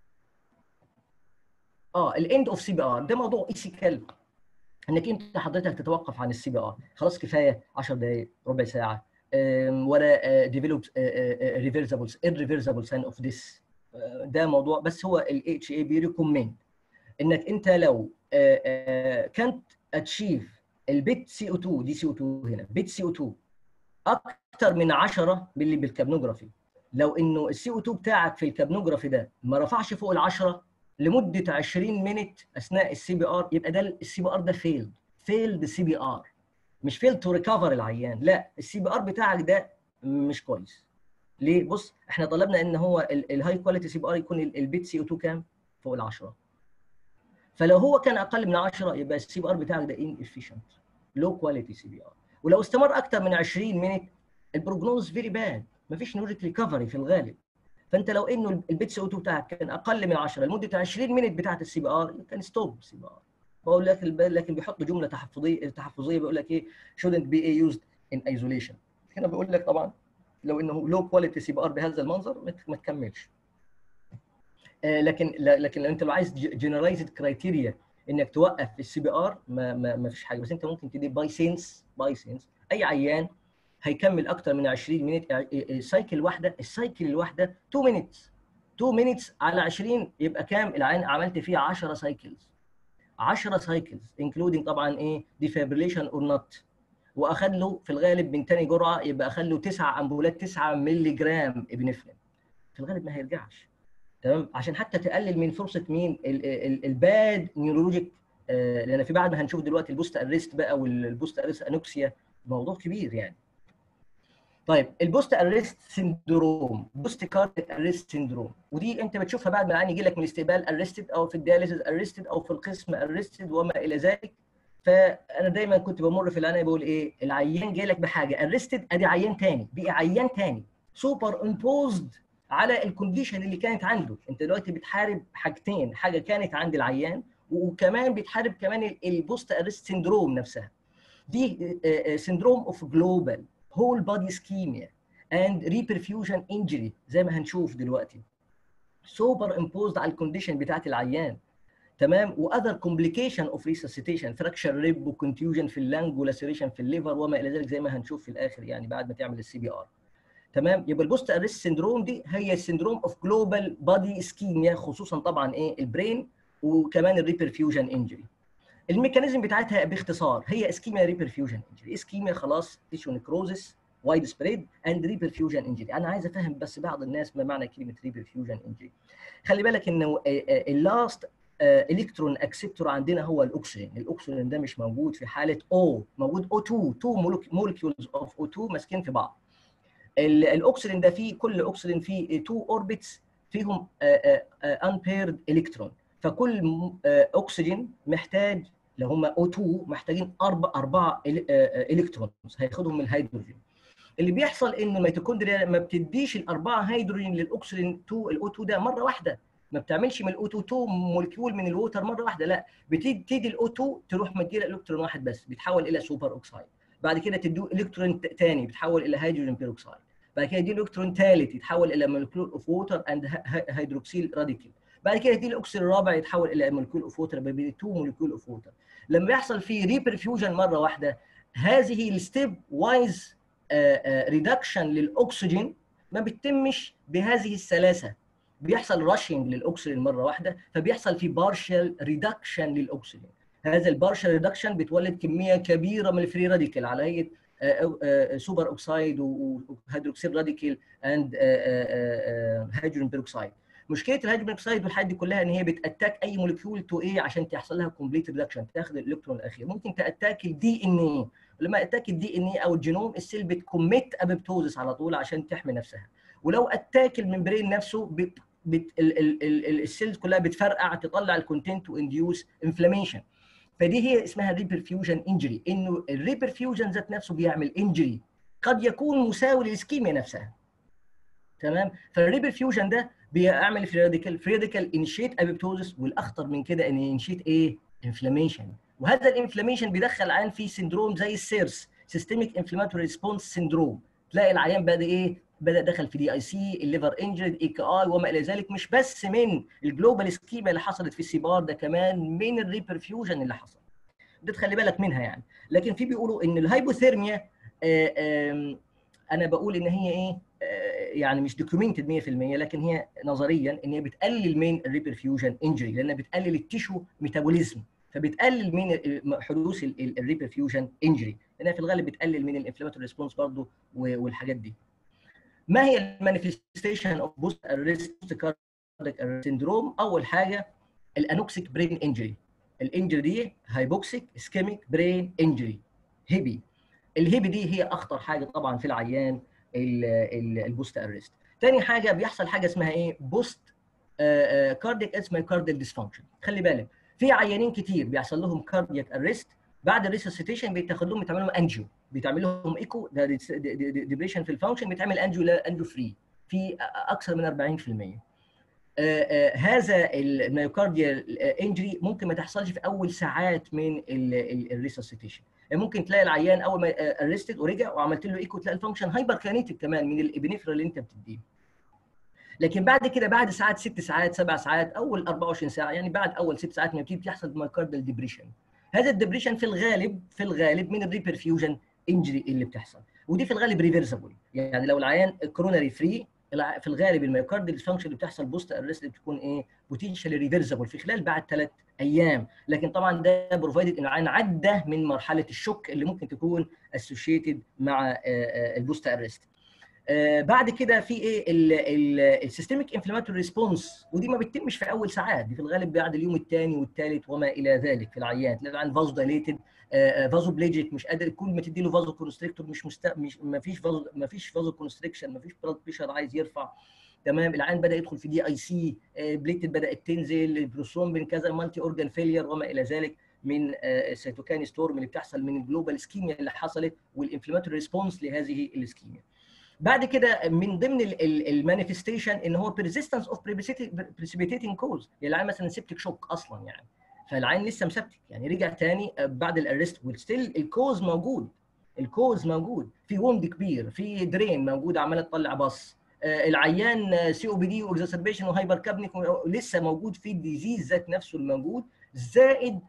آه الاند اوف سي بي ار ده موضوع ايثيكال انك انت حضرتك تتوقف عن السي بي ار خلاص كفايه 10 دقائق ربع ساعه ولا ديفلوب ريفرسبل irreversible سان اوف ذس ده موضوع بس هو الاتش اي بيريكومند انك انت لو كانت اتشيف البيت سي او 2 دي سي او 2 هنا بيت سي او 2 اكتر من 10 باللي بالكابنوجرافي لو انه السي او 2 بتاعك في الكابنوجرافي ده ما رفعش فوق ال 10 لمده 20 مينت اثناء السي بي ار يبقى ده السي بي ار ده فيلد فيلد سي بي ار مش فيلد تو ريكفر العيان لا السي بي ار بتاعك ده مش كويس ليه بص احنا طلبنا ان هو الهاي كواليتي سي بي ار يكون البيت سي او 2 كام فوق ال 10 فلو هو كان اقل من 10 يبقى السي بي ار بتاعك ده ان افيشنت لو كواليتي سي بي ار ولو استمر اكتر من 20 مينت البروجنوز فيري باد مفيش نوريك ريكفري في الغالب فانت لو انه البيت سي او 2 بتاعك كان اقل من 10 لمده 20 مينت بتاعت السي بي ار كان ستوب سي بي ار بقول لك لكن بيحط جمله تحفظيه تحفظيه بيقول لك ايه shouldn't be used in isolation هنا بيقول لك طبعا لو انه لو كواليتي سي بي ار بهذا المنظر ما تكملش آه لكن لكن لو انت لو عايز جنرالايزد كرايتيريا انك توقف السي بي ار ما, ما, ما فيش حاجه بس انت ممكن تدي باي سينس باي سينس اي عيان هيكمل اكتر من 20 مينت سايكل واحده السايكل الواحده 2 مينتس 2 مينتس على 20 يبقى كام العين عملت فيه 10 سايكلز 10 سايكلز انكلودينج طبعا ايه ديفابريليشن اور نوت واخد له في الغالب من ثاني جرعه يبقى اخد له 9 امبولات 9 مللي جرام ابنفرين في الغالب ما هيرجعش تمام عشان حتى تقلل من فرصه مين الباد نيورولوجيك آه لان في بعد ما هنشوف دلوقتي البوست اريست بقى والبوست اريست انوكسيا موضوع كبير يعني طيب البوست اريست سندروم بوست كارديك اريست سندروم ودي انت بتشوفها بعد ما العيان يجي لك من الاستقبال اريستد او في الدياليسيس اريستد او في القسم اريستد وما الى ذلك فانا دايما كنت بمر في العنايه بقول ايه العيان جاي لك بحاجه اريستد ادي عيان تاني بقي عيان تاني سوبر امبوزد على الكونديشن اللي كانت عنده انت دلوقتي بتحارب حاجتين حاجه كانت عند العيان وكمان بتحارب كمان البوست ارست سيندروم نفسها دي سيندروم اوف جلوبال هول بودي سكيميا اند ريبرفيوجن انجري زي ما هنشوف دلوقتي سوبر امبوزد على الكونديشن بتاعت العيان تمام واذر كومبليكيشن اوف ريسسيتيشن فراكشر ريب وكونتيوجن في اللنج ولاسيريشن في الليفر وما الى ذلك زي ما هنشوف في الاخر يعني بعد ما تعمل السي بي ار تمام يبقى البوست ارست سيندروم دي هي السيندروم اوف جلوبال بادي اسكيميا خصوصا طبعا ايه البرين وكمان الريبرفيوجن انجري الميكانيزم بتاعتها باختصار هي اسكيميا ريبرفيوجن انجري اسكيميا خلاص تيشو نكروزس وايد سبريد اند ريبرفيوجن انجري انا عايز افهم بس بعض الناس ما معنى كلمه ريبرفيوجن انجري خلي بالك انه اللاست الكترون اكسبتور عندنا هو الاكسجين الاكسجين ده مش موجود في حاله او موجود O2 2 مولكيولز اوف O2 ماسكين في بعض الاكسجين ده فيه كل اكسجين فيه 2 اوربتس فيهم انبيرد الكترون فكل اكسجين محتاج لو هم O2 محتاجين اربع اربع الكترونز هياخدهم من الهيدروجين اللي بيحصل ان الميتوكوندريا ما بتديش الاربعه هيدروجين للاكسجين 2 الاو 2 ده مره واحده ما بتعملش من الاو 2 2 مولكيول من الووتر مره واحده لا بتدي الاو 2 تروح مديله الكترون واحد بس بيتحول الى سوبر اوكسايد بعد كده تديه الكترون ثاني بيتحول الى هيدروجين بيروكسايد بعد كده يديله الكترون ثالث يتحول الى مولكيول اوف ووتر اند هيدروكسيل راديكال بعد كده يديله الاكسجين الرابع يتحول الى مولكيول اوف ووتر بين 2 مولكيول اوف ووتر لما بيحصل فيه ريبرفيوجن مره واحده هذه الستيب وايز ريدكشن للاكسجين ما بتتمش بهذه السلاسه بيحصل راشنج للاكسجين مره واحده فبيحصل في بارشال ريدكشن للاكسجين هذا البارشال ريدكشن بتولد كميه كبيره من الفري راديكال على هيئه سوبر اوكسايد وهيدروكسيد راديكال اند هيدروجين بيروكسايد مشكله الهيدروجين بيروكسايد والحاجات دي كلها ان هي بتاتاك اي مولكيول تو ايه عشان تحصل لها كومبليت ريدكشن تاخد الالكترون الاخير ممكن تاتاك الدي ان ايه لما اتاك الدي ان ايه او الجينوم السيل بتكوميت ابيبتوزس على طول عشان تحمي نفسها ولو اتاك الممبرين نفسه بت بت ال ال ال السيلز كلها بتفرقع تطلع الكونتنت وانديوس انفلاميشن فدي هي اسمها ريبرفيوجن انجري انه الريبرفيوجن ذات نفسه بيعمل انجري قد يكون مساوي للسكيميا نفسها تمام فالريبرفيوجن ده بيعمل فري راديكال فري راديكال انشيت ابيبتوزس والاخطر من كده ان انشيت ايه انفلاميشن وهذا الانفلاميشن بيدخل عيان في سندروم زي السيرس سيستميك انفلاماتوري ريسبونس سندروم تلاقي العيان بدا ايه بدا دخل في دي اي سي الليفر انجرد اي كي اي وما الى ذلك مش بس من الجلوبال سكيما اللي حصلت في السيبار ده كمان من الريبرفيوجن اللي حصل ده تخلي بالك منها يعني لكن في بيقولوا ان الهايبوثيرميا انا بقول ان هي ايه يعني مش دوكيومنتد 100% لكن هي نظريا ان هي بتقلل من الريبرفيوجن انجري لانها بتقلل التيشو ميتابوليزم فبتقلل من حدوث الريبرفيوجن انجري لانها في الغالب بتقلل من الانفلاماتوري ريسبونس برضه والحاجات دي ما هي المانيفستيشن اوف بوست ارست كاردياك سيندروم اول حاجه الانوكسيك برين انجري الانجري دي هايبوكسيك اسكيميك برين انجري هيبي الهيبي دي هي اخطر حاجه طبعا في العيان البوست ارست تاني حاجه بيحصل حاجه اسمها ايه بوست كاردياك اسمها كارديال ديسفانكشن خلي بالك في عيانين كتير بيحصل لهم كاردياك ارست بعد الريسسيتيشن بيتاخد لهم بيتعمل لهم انجيو بيتعمل لهم ايكو ده ديبريشن في الفانكشن بيتعمل انجيو لا انجيو فري في اكثر من 40% آه هذا الميوكارديال انجري ممكن ما تحصلش في اول ساعات من الريسسيتيشن يعني ممكن تلاقي العيان اول ما ارستد ورجع وعملت له ايكو تلاقي الفانكشن هايبر كانيتك كمان من الابنفرا اللي انت بتديه لكن بعد كده بعد ساعات ست ساعات سبع ساعات اول 24 ساعه يعني بعد اول ست ساعات ما بتبتدي تحصل مايوكارديال ديبريشن هذا الدبريشن في الغالب في الغالب من الريبرفيوجن انجري اللي بتحصل ودي في الغالب ريفرسبل يعني لو العيان كوروناري فري في الغالب الميوكارديال ديسفانكشن اللي بتحصل بوست ارست بتكون ايه بوتنشال ريفرسبل في خلال بعد ثلاث ايام لكن طبعا ده بروفايدد ان العيان عدى من مرحله الشوك اللي ممكن تكون اسوشيتد مع البوست ارست آه بعد كده في ايه السيستميك انفلاماتوري ريسبونس ودي ما بتتمش في اول ساعات دي في الغالب بعد اليوم الثاني والثالث وما الى ذلك في العيان تلاقي العيان فازو دايليتد فازو بليجيك مش قادر كل ما تدي له فازو كونستريكتور مش مست... مش ما فيش فازو ما فيش فازو كونستريكشن ما فيش بلاد بريشر عايز يرفع تمام العيان بدا يدخل في دي اي سي بليتد بدات تنزل بروثرومبين كذا مالتي اورجان فيلير وما الى ذلك من السيتوكاين ستورم اللي بتحصل من الجلوبال سكيميا اللي حصلت والانفلاماتوري ريسبونس لهذه السكيميا بعد كده من ضمن المانيفستيشن ان هو persistence of precipitating cause يعني العين مثلا سيبتك شوك اصلا يعني فالعين لسه مسبتك يعني رجع تاني بعد الارست وستيل الكوز موجود الكوز موجود في ووند كبير في درين موجود عماله تطلع بص العيان سي او بي دي واكزاسربيشن وهايبر كابنيك لسه موجود في الديزيز ذات نفسه الموجود زائد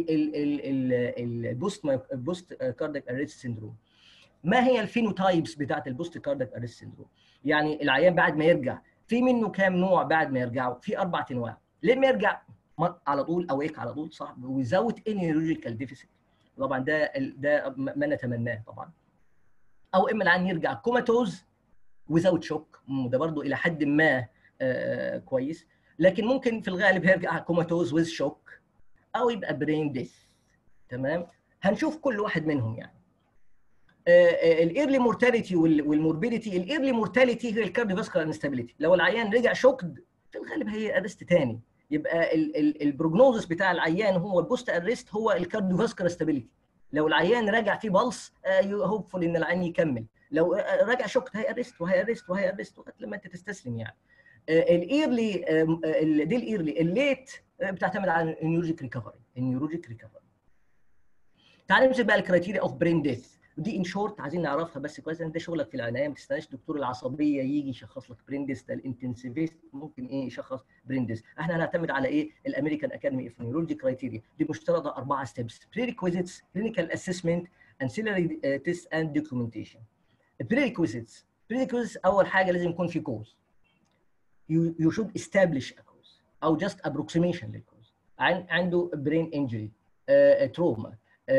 البوست البوست كاردياك اريست سيندروم ما هي الفينوتايبس بتاعت البوست كاردياك اريست سيندروم يعني العيان بعد ما يرجع في منه كام نوع بعد ما يرجعوا في اربع انواع لما يرجع على طول اويك على طول صح ويزود اني نيورولوجيكال ديفيسيت طبعا ده ده ما نتمناه طبعا او اما العيان يرجع كوماتوز ويزود شوك ده برضه الى حد ما آه كويس لكن ممكن في الغالب يرجع كوماتوز ويز شوك او يبقى برين ديث تمام هنشوف كل واحد منهم يعني الايرلي مورتاليتي والموربيديتي الايرلي مورتاليتي هي الكارديوفاسكولار انستابيليتي لو العيان رجع شوكد في الغالب هي ارست تاني يبقى البروجنوزس بتاع العيان هو البوست ارست هو الكارديوفاسكولار ستابيليتي لو العيان راجع فيه بلس هوبفول ان العيان يكمل لو راجع شوكت هي ارست وهي ارست وهي ارست لما انت تستسلم يعني الايرلي دي الايرلي الليت بتعتمد على النيورولوجيك ريكفري النيورولوجيك ريكفري تعال نمسك بقى الكرايتيريا اوف برين ديث ودي ان شورت عايزين نعرفها بس كويس انت شغلك في العنايه ما تستناش دكتور العصبيه يجي يشخص لك بريندس ده الانتنسيفيست ممكن ايه يشخص بريندس احنا هنعتمد على ايه الامريكان اكاديمي اوف نيورولوجي كرايتيريا دي مشترطه اربعه ستيبس بريريكويزيتس كلينيكال اسسمنت انسيلري تيست اند دوكيومنتيشن بريريكويزيتس بريريكويزيتس اول حاجه لازم يكون في كوز يو شود استابليش ا كوز او جاست ابروكسيميشن للكوز عنده برين انجري تروما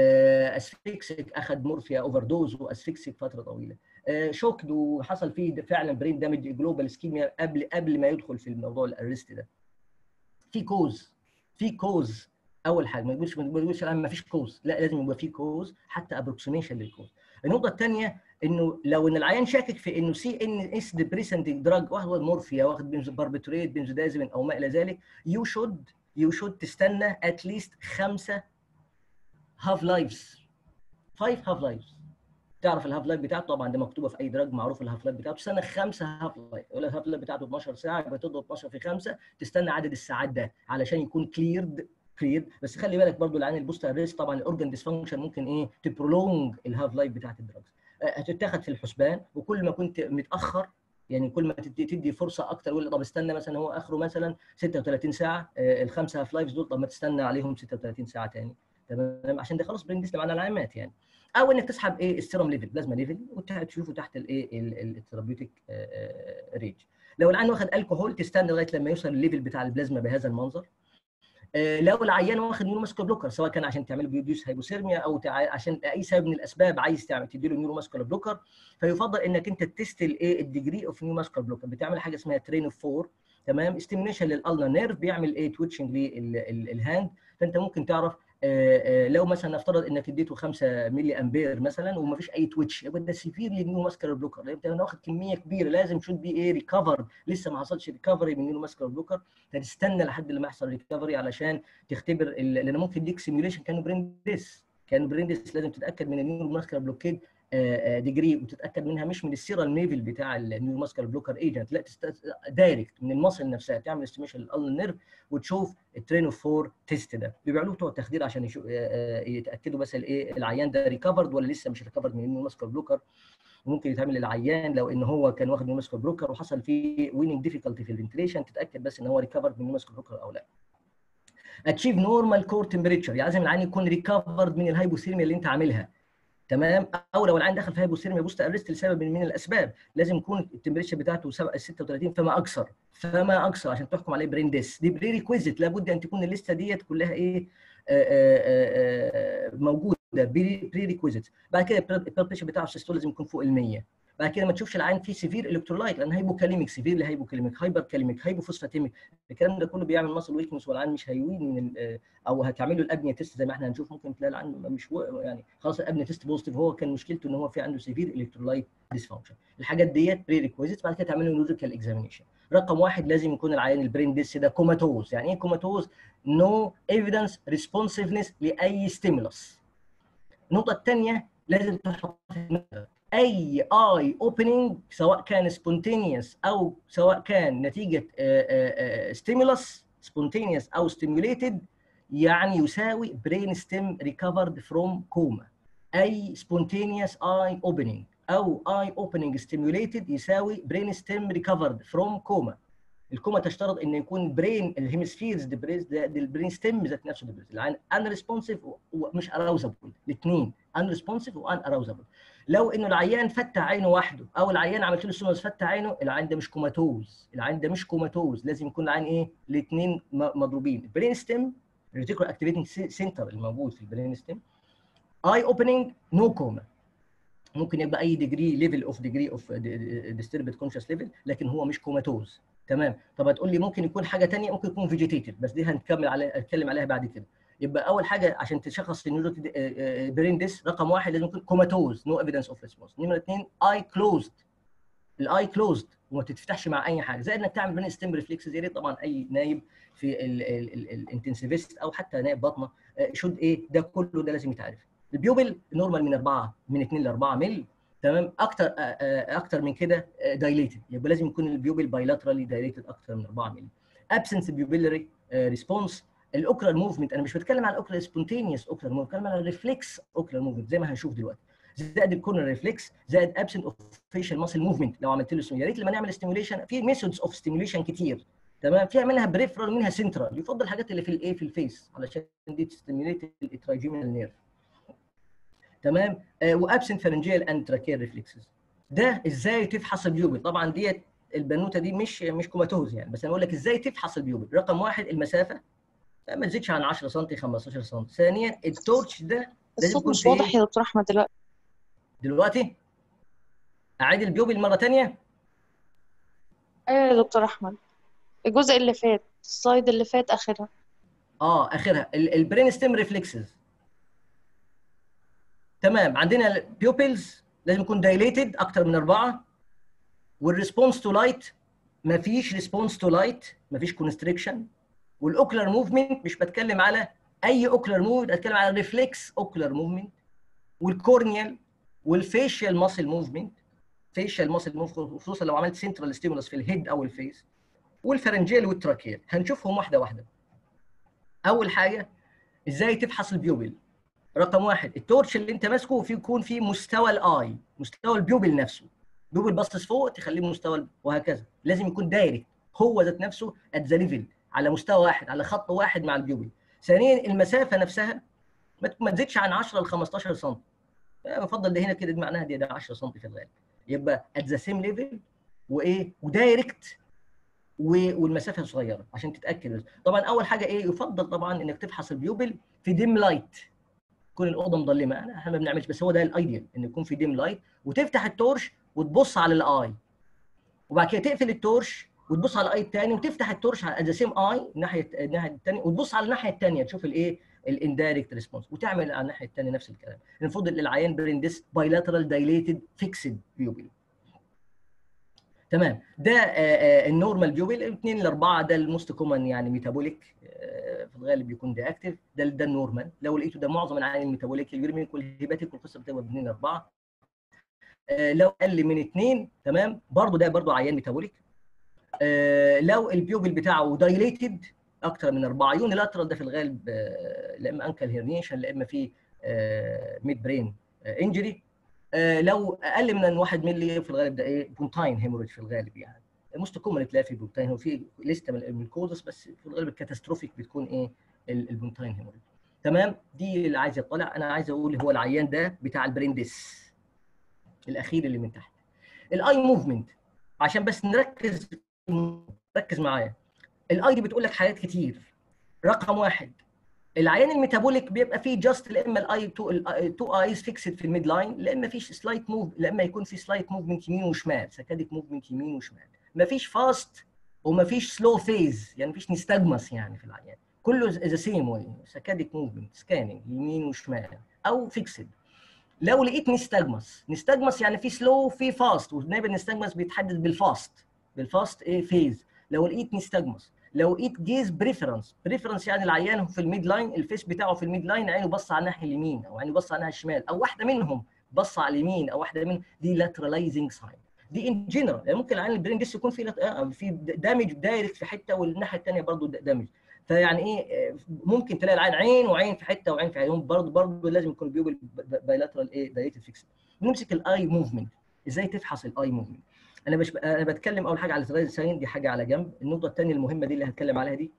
اسفكسك اخذ مورفيا اوفر دوز واسفكسك فتره طويله شوكد وحصل فيه فعلا برين دامج جلوبال سكيميا قبل قبل ما يدخل في الموضوع الارست ده في كوز في كوز اول حاجه ما تقولش ما تقولش ما فيش كوز لا لازم يبقى في كوز حتى ابروكسيميشن للكوز النقطه الثانيه انه لو ان العيان شاكك في انه سي ان اس ديبريسنت دراج واخد مورفيا واخد بنزو باربيتوريت بنزودازيبين او ما الى ذلك يو شود يو شود تستنى اتليست خمسه هاف لايفز 5 هاف لايفز تعرف الهاف لايف بتاعته طبعا دي مكتوبه في اي دراج معروف الهاف لايف بتاعته سنه خمسه هاف لايف يقول الهاف لايف بتاعته 12 ساعه يبقى تضرب 12 في 5 تستنى عدد الساعات ده علشان يكون كليرد كلير بس خلي بالك برضو العين البوست اريست طبعا الاورجن ديسفانكشن ممكن ايه تبرولونج الهاف لايف بتاعت الدراجز هتتاخد في الحسبان وكل ما كنت متاخر يعني كل ما تدي, تدي فرصه اكتر يقول طب استنى مثلا هو اخره مثلا 36 ساعه الخمسه هاف لايفز دول طب ما تستنى عليهم 36 ساعه تاني تمام عشان ده خلاص برين ديسلم على العلامات يعني او انك تسحب ايه السيرم ليفل بلازما ليفل وتشوفه تحت الايه الثيرابيوتيك رينج لو العيان واخد الكحول تستنى لغايه لما يوصل الليفل بتاع البلازما بهذا المنظر لو العيان واخد نيورو ماسكولار بلوكر سواء كان عشان تعمل بيديوس هايبوثيرميا او عشان اي سبب من الاسباب عايز تعمل تدي له نيورو ماسكولار بلوكر فيفضل انك انت تست الايه الديجري اوف نيورو ماسكولار بلوكر بتعمل حاجه اسمها ترين اوف 4 تمام استيميوليشن للالنا نيرف بيعمل ايه تويتشنج للهاند فانت ممكن تعرف لو مثلا نفترض انك اديته 5 ملي امبير مثلا وما فيش اي تويتش يبقى ده سيفير للنيو ماسكولار بلوكر انت واخد كميه كبيره لازم شود بي ايه ريكفر لسه ما حصلش ريكفري من النيو ماسكولار بلوكر تستنى لحد لما يحصل ريكفري علشان تختبر لان ممكن يديك سيميوليشن كانه بريندس كان بريندس لازم تتاكد من النيو ماسكولار بلوكيد ديجري وتتاكد منها مش من السيرال ليفل بتاع النيو ماسكولار بلوكر ايجنت لا دايركت من المصل نفسها تعمل استيميشن للالن نيرف وتشوف الترين اوف 4 تيست ده بيعملوه بتوع التخدير عشان يشو يتاكدوا بس الايه العيان ده ريكفرد ولا لسه مش ريكفرد من النيو ماسكولار بلوكر وممكن يتعمل للعيان لو ان هو كان واخد نيو ماسكولار بلوكر وحصل فيه ويننج ديفيكالتي في الفنتليشن تتاكد بس ان هو ريكفرد من النيو ماسكولار بلوكر او لا اتشيف نورمال كور تمبريتشر يعني لازم العيان يكون ريكفرد من الهايبوثيرميا اللي انت عاملها تمام او لو العين دخل في هايبوثيرميا بوست ارست لسبب من الاسباب لازم يكون التمبريتشر بتاعته 36 فما اكثر فما اكثر عشان تحكم عليه برين ديس دي بري ريكويزيت لابد ان تكون الليسته ديت كلها ايه آآ آآ موجوده بري ريكويزيت بعد كده البريشر بتاعه السيستول لازم يكون فوق ال 100 بعد كده ما تشوفش العين فيه سيفير الكترولايت لان هايبوكاليميك سيفير لهايبوكاليميك هايبر كاليميك هايبوفوسفاتيميك الكلام ده كله بيعمل ماسل ويكنس والعين مش هيوين من او هتعمل له الابنيه تيست زي ما احنا هنشوف ممكن تلاقي العين مش يعني خلاص الابنيه تيست بوزيتيف هو كان مشكلته ان هو في عنده سيفير الكترولايت ديسفانكشن الحاجات ديت بري ريكويزيت بعد كده تعمل له نوزيكال اكزامينيشن رقم واحد لازم يكون العيان البرين ديس ده كوماتوز يعني ايه كوماتوز نو ايفيدنس ريسبونسيفنس لاي ستيمولس النقطه الثانيه لازم تحط اي اي اوبننج سواء كان سبونتينيوس او سواء كان نتيجه ستيمولس سبونتينيوس او ستيموليتد يعني يساوي برين ستيم ريكفرد فروم كوما اي سبونتينيوس اي اوبننج او اي اوبننج ستيموليتد يساوي برين ستيم ريكفرد فروم كوما الكوما تشترط ان يكون برين الهيمسفيرز ديبريز ده البرين ستيم ذات نفسه ديبريز العين ان ريسبونسيف ومش اراوزابل الاثنين ان ريسبونسيف وان اراوزابل لو انه العيان فتح عينه وحده او العيان عملت له سونوس فتح عينه العين ده مش كوماتوز العين ده مش كوماتوز لازم يكون العين ايه الاثنين مضروبين البرين ستيم الريتيكول اكتيفيتنج سنتر الموجود في البرين ستيم اي اوبننج نو كوما ممكن يبقى اي ديجري ليفل اوف ديجري اوف ديستربد كونشس ليفل لكن هو مش كوماتوز تمام طب هتقول لي ممكن يكون حاجه ثانيه ممكن يكون فيجيتيتيف بس دي هنكمل عليها هنتكلم عليها بعد كده يبقى اول حاجه عشان تشخص النيورو برين ديس رقم واحد لازم يكون كوماتوز نو ايفيدنس اوف ريسبونس نمره اثنين اي كلوزد الاي كلوزد وما تتفتحش مع اي حاجه زائد انك تعمل برين ستيم ريفلكسز يا ريت طبعا اي نايب في الانتنسيفيست او حتى نائب بطنه شود ايه ده كله ده لازم يتعرف البيوبل نورمال من 4 من 2 ل 4 مل تمام اكتر اكتر من كده دايليتد يبقى لازم يكون البيوبل بايلاترالي دايليتد اكتر من 4 مللي ابسنس بيوبيلري ريسبونس الاوكلر موفمنت انا مش بتكلم على الاوكلر سبونتينيوس اوكلر موفمنت بتكلم على الريفلكس اوكلر موفمنت زي ما هنشوف دلوقتي زائد الكورنر ريفلكس زائد ابسنت اوف فيشال ماسل موفمنت لو عملت له يا ريت لما نعمل ستيموليشن في ميثودز اوف ستيموليشن كتير تمام فيها منها بريفرال ومنها سنترال يفضل الحاجات اللي في الايه في الفيس علشان دي تستيموليت الترايجيمينال نيرف تمام آه وابسنت فارنجيال اند تراكيال ريفلكسز ده ازاي تفحص البيوبل طبعا ديت البنوته دي مش مش كوماتوز يعني بس انا بقول لك ازاي تفحص البيوبل رقم واحد المسافه ما تزيدش عن 10 سم 15 سم ثانيا التورش ده الصوت مش واضح يا دكتور احمد دلوقتي دلوقتي اعيد البيوبل مره ثانيه ايوه يا دكتور احمد الجزء اللي فات السلايد اللي فات اخرها اه اخرها البرين ستيم ريفلكسز تمام عندنا البيوبلز لازم يكون دايليتد اكتر من اربعه والريسبونس تو لايت مفيش ريسبونس تو لايت مفيش كونستريكشن والاوكلر موفمنت مش بتكلم على اي اوكلر موفمنت بتكلم على ريفلكس اوكلر موفمنت والكورنيال والفيشيال ماسل موفمنت فيشيال ماسل موفمنت خصوصا لو عملت سنترال ستيمولس في الهيد او الفيس والفرنجيال والتراكيال هنشوفهم واحده واحده اول حاجه ازاي تفحص البيوبل رقم واحد التورش اللي انت ماسكه في يكون فيه مستوى الاي مستوى البيوبل نفسه بيوبل باصص فوق تخليه مستوى وهكذا لازم يكون دايركت هو ذات نفسه ات ذا ليفل على مستوى واحد على خط واحد مع البيوبل ثانيا المسافه نفسها ما تزيدش عن 10 ل 15 سم بفضل ده هنا كده معناها دي ده 10 سم في الغالب يبقى ات ذا سيم ليفل وايه ودايركت والمسافه صغيره عشان تتاكد طبعا اول حاجه ايه يفضل طبعا انك تفحص البيوبل في ديم لايت تكون الاوضه مظلمه انا احنا ما بنعملش بس هو ده الايديال ان يكون في ديم لايت وتفتح التورش وتبص على الاي وبعد كده تقفل التورش وتبص على الاي الثاني وتفتح التورش على ذا سيم اي الناحيه الناحيه الثانيه وتبص على الناحيه الثانيه تشوف الايه الاندايركت ريسبونس وتعمل على الناحيه الثانيه نفس الكلام المفروض العيان بريندس بايلاترال دايليتد فيكسد بيوبل تمام ده النورمال بيوبل 2 ل 4 ده الموست كومن يعني ميتابوليك في الغالب بيكون ده اكتف ده ده النورمال لو لقيته ده معظم العيان الميتابوليك اليوريميك والهيباتيك والقصه بتبقى من 2 ل 4 لو اقل من 2 تمام برضه ده برضه عيان ميتابوليك لو البيوبل بتاعه دايليتد اكتر من 4 يونيلاترال ده في الغالب لا اما انكل هيرنيشن لا اما في ميد برين انجري لو اقل من 1 مللي في الغالب ده ايه بونتاين هيموريج في الغالب يعني موست كومن تلاقي في بونتاين هو في لسته من الكوزس بس في الغالب الكاتاستروفيك بتكون ايه البونتاين هيموريج تمام دي اللي عايز يطلع انا عايز اقول هو العيان ده بتاع البريندس الاخير اللي من تحت الاي موفمنت عشان بس نركز ركز معايا الاي دي بتقول لك حاجات كتير رقم واحد العيان الميتابوليك بيبقى فيه جاست لا اما الاي تو تو ايز فيكسد في الميد لاين لا اما فيش سلايت موف لا اما يكون في سلايت موفمنت يمين وشمال سكاديك موفمنت يمين وشمال ما فيش فاست وما فيش سلو فيز يعني مفيش نستجمس يعني في العيان كله ذا سيم واي سكاديك موفمنت سكاننج يمين وشمال او فيكسد لو لقيت نستجمس نستجمس يعني في سلو وفي فاست ودايما النستجمس بيتحدد بالفاست بالفاست ايه فيز لو لقيت نستجمس لو لقيت جيز بريفرنس بريفرنس يعني العيان في الميد لاين الفيس بتاعه في الميد لاين عينه بص على الناحيه اليمين او عينه بص على الناحيه الشمال او واحده منهم بص على اليمين او واحده من دي لاتراليزنج ساين دي ان جنرال يعني ممكن العين البرين ديس يكون في لت... آه في دامج دايركت في حته والناحيه الثانيه برضه دامج فيعني ايه ممكن تلاقي العين عين وعين في حته وعين في عين برضه برضه لازم يكون بيوبل بايلاترال ايه دايركت فيكس نمسك الاي موفمنت ازاي تفحص الاي موفمنت انا مش انا بتكلم اول حاجه على الترايز ساين دي حاجه على جنب النقطه الثانيه المهمه دي اللي هتكلم عليها دي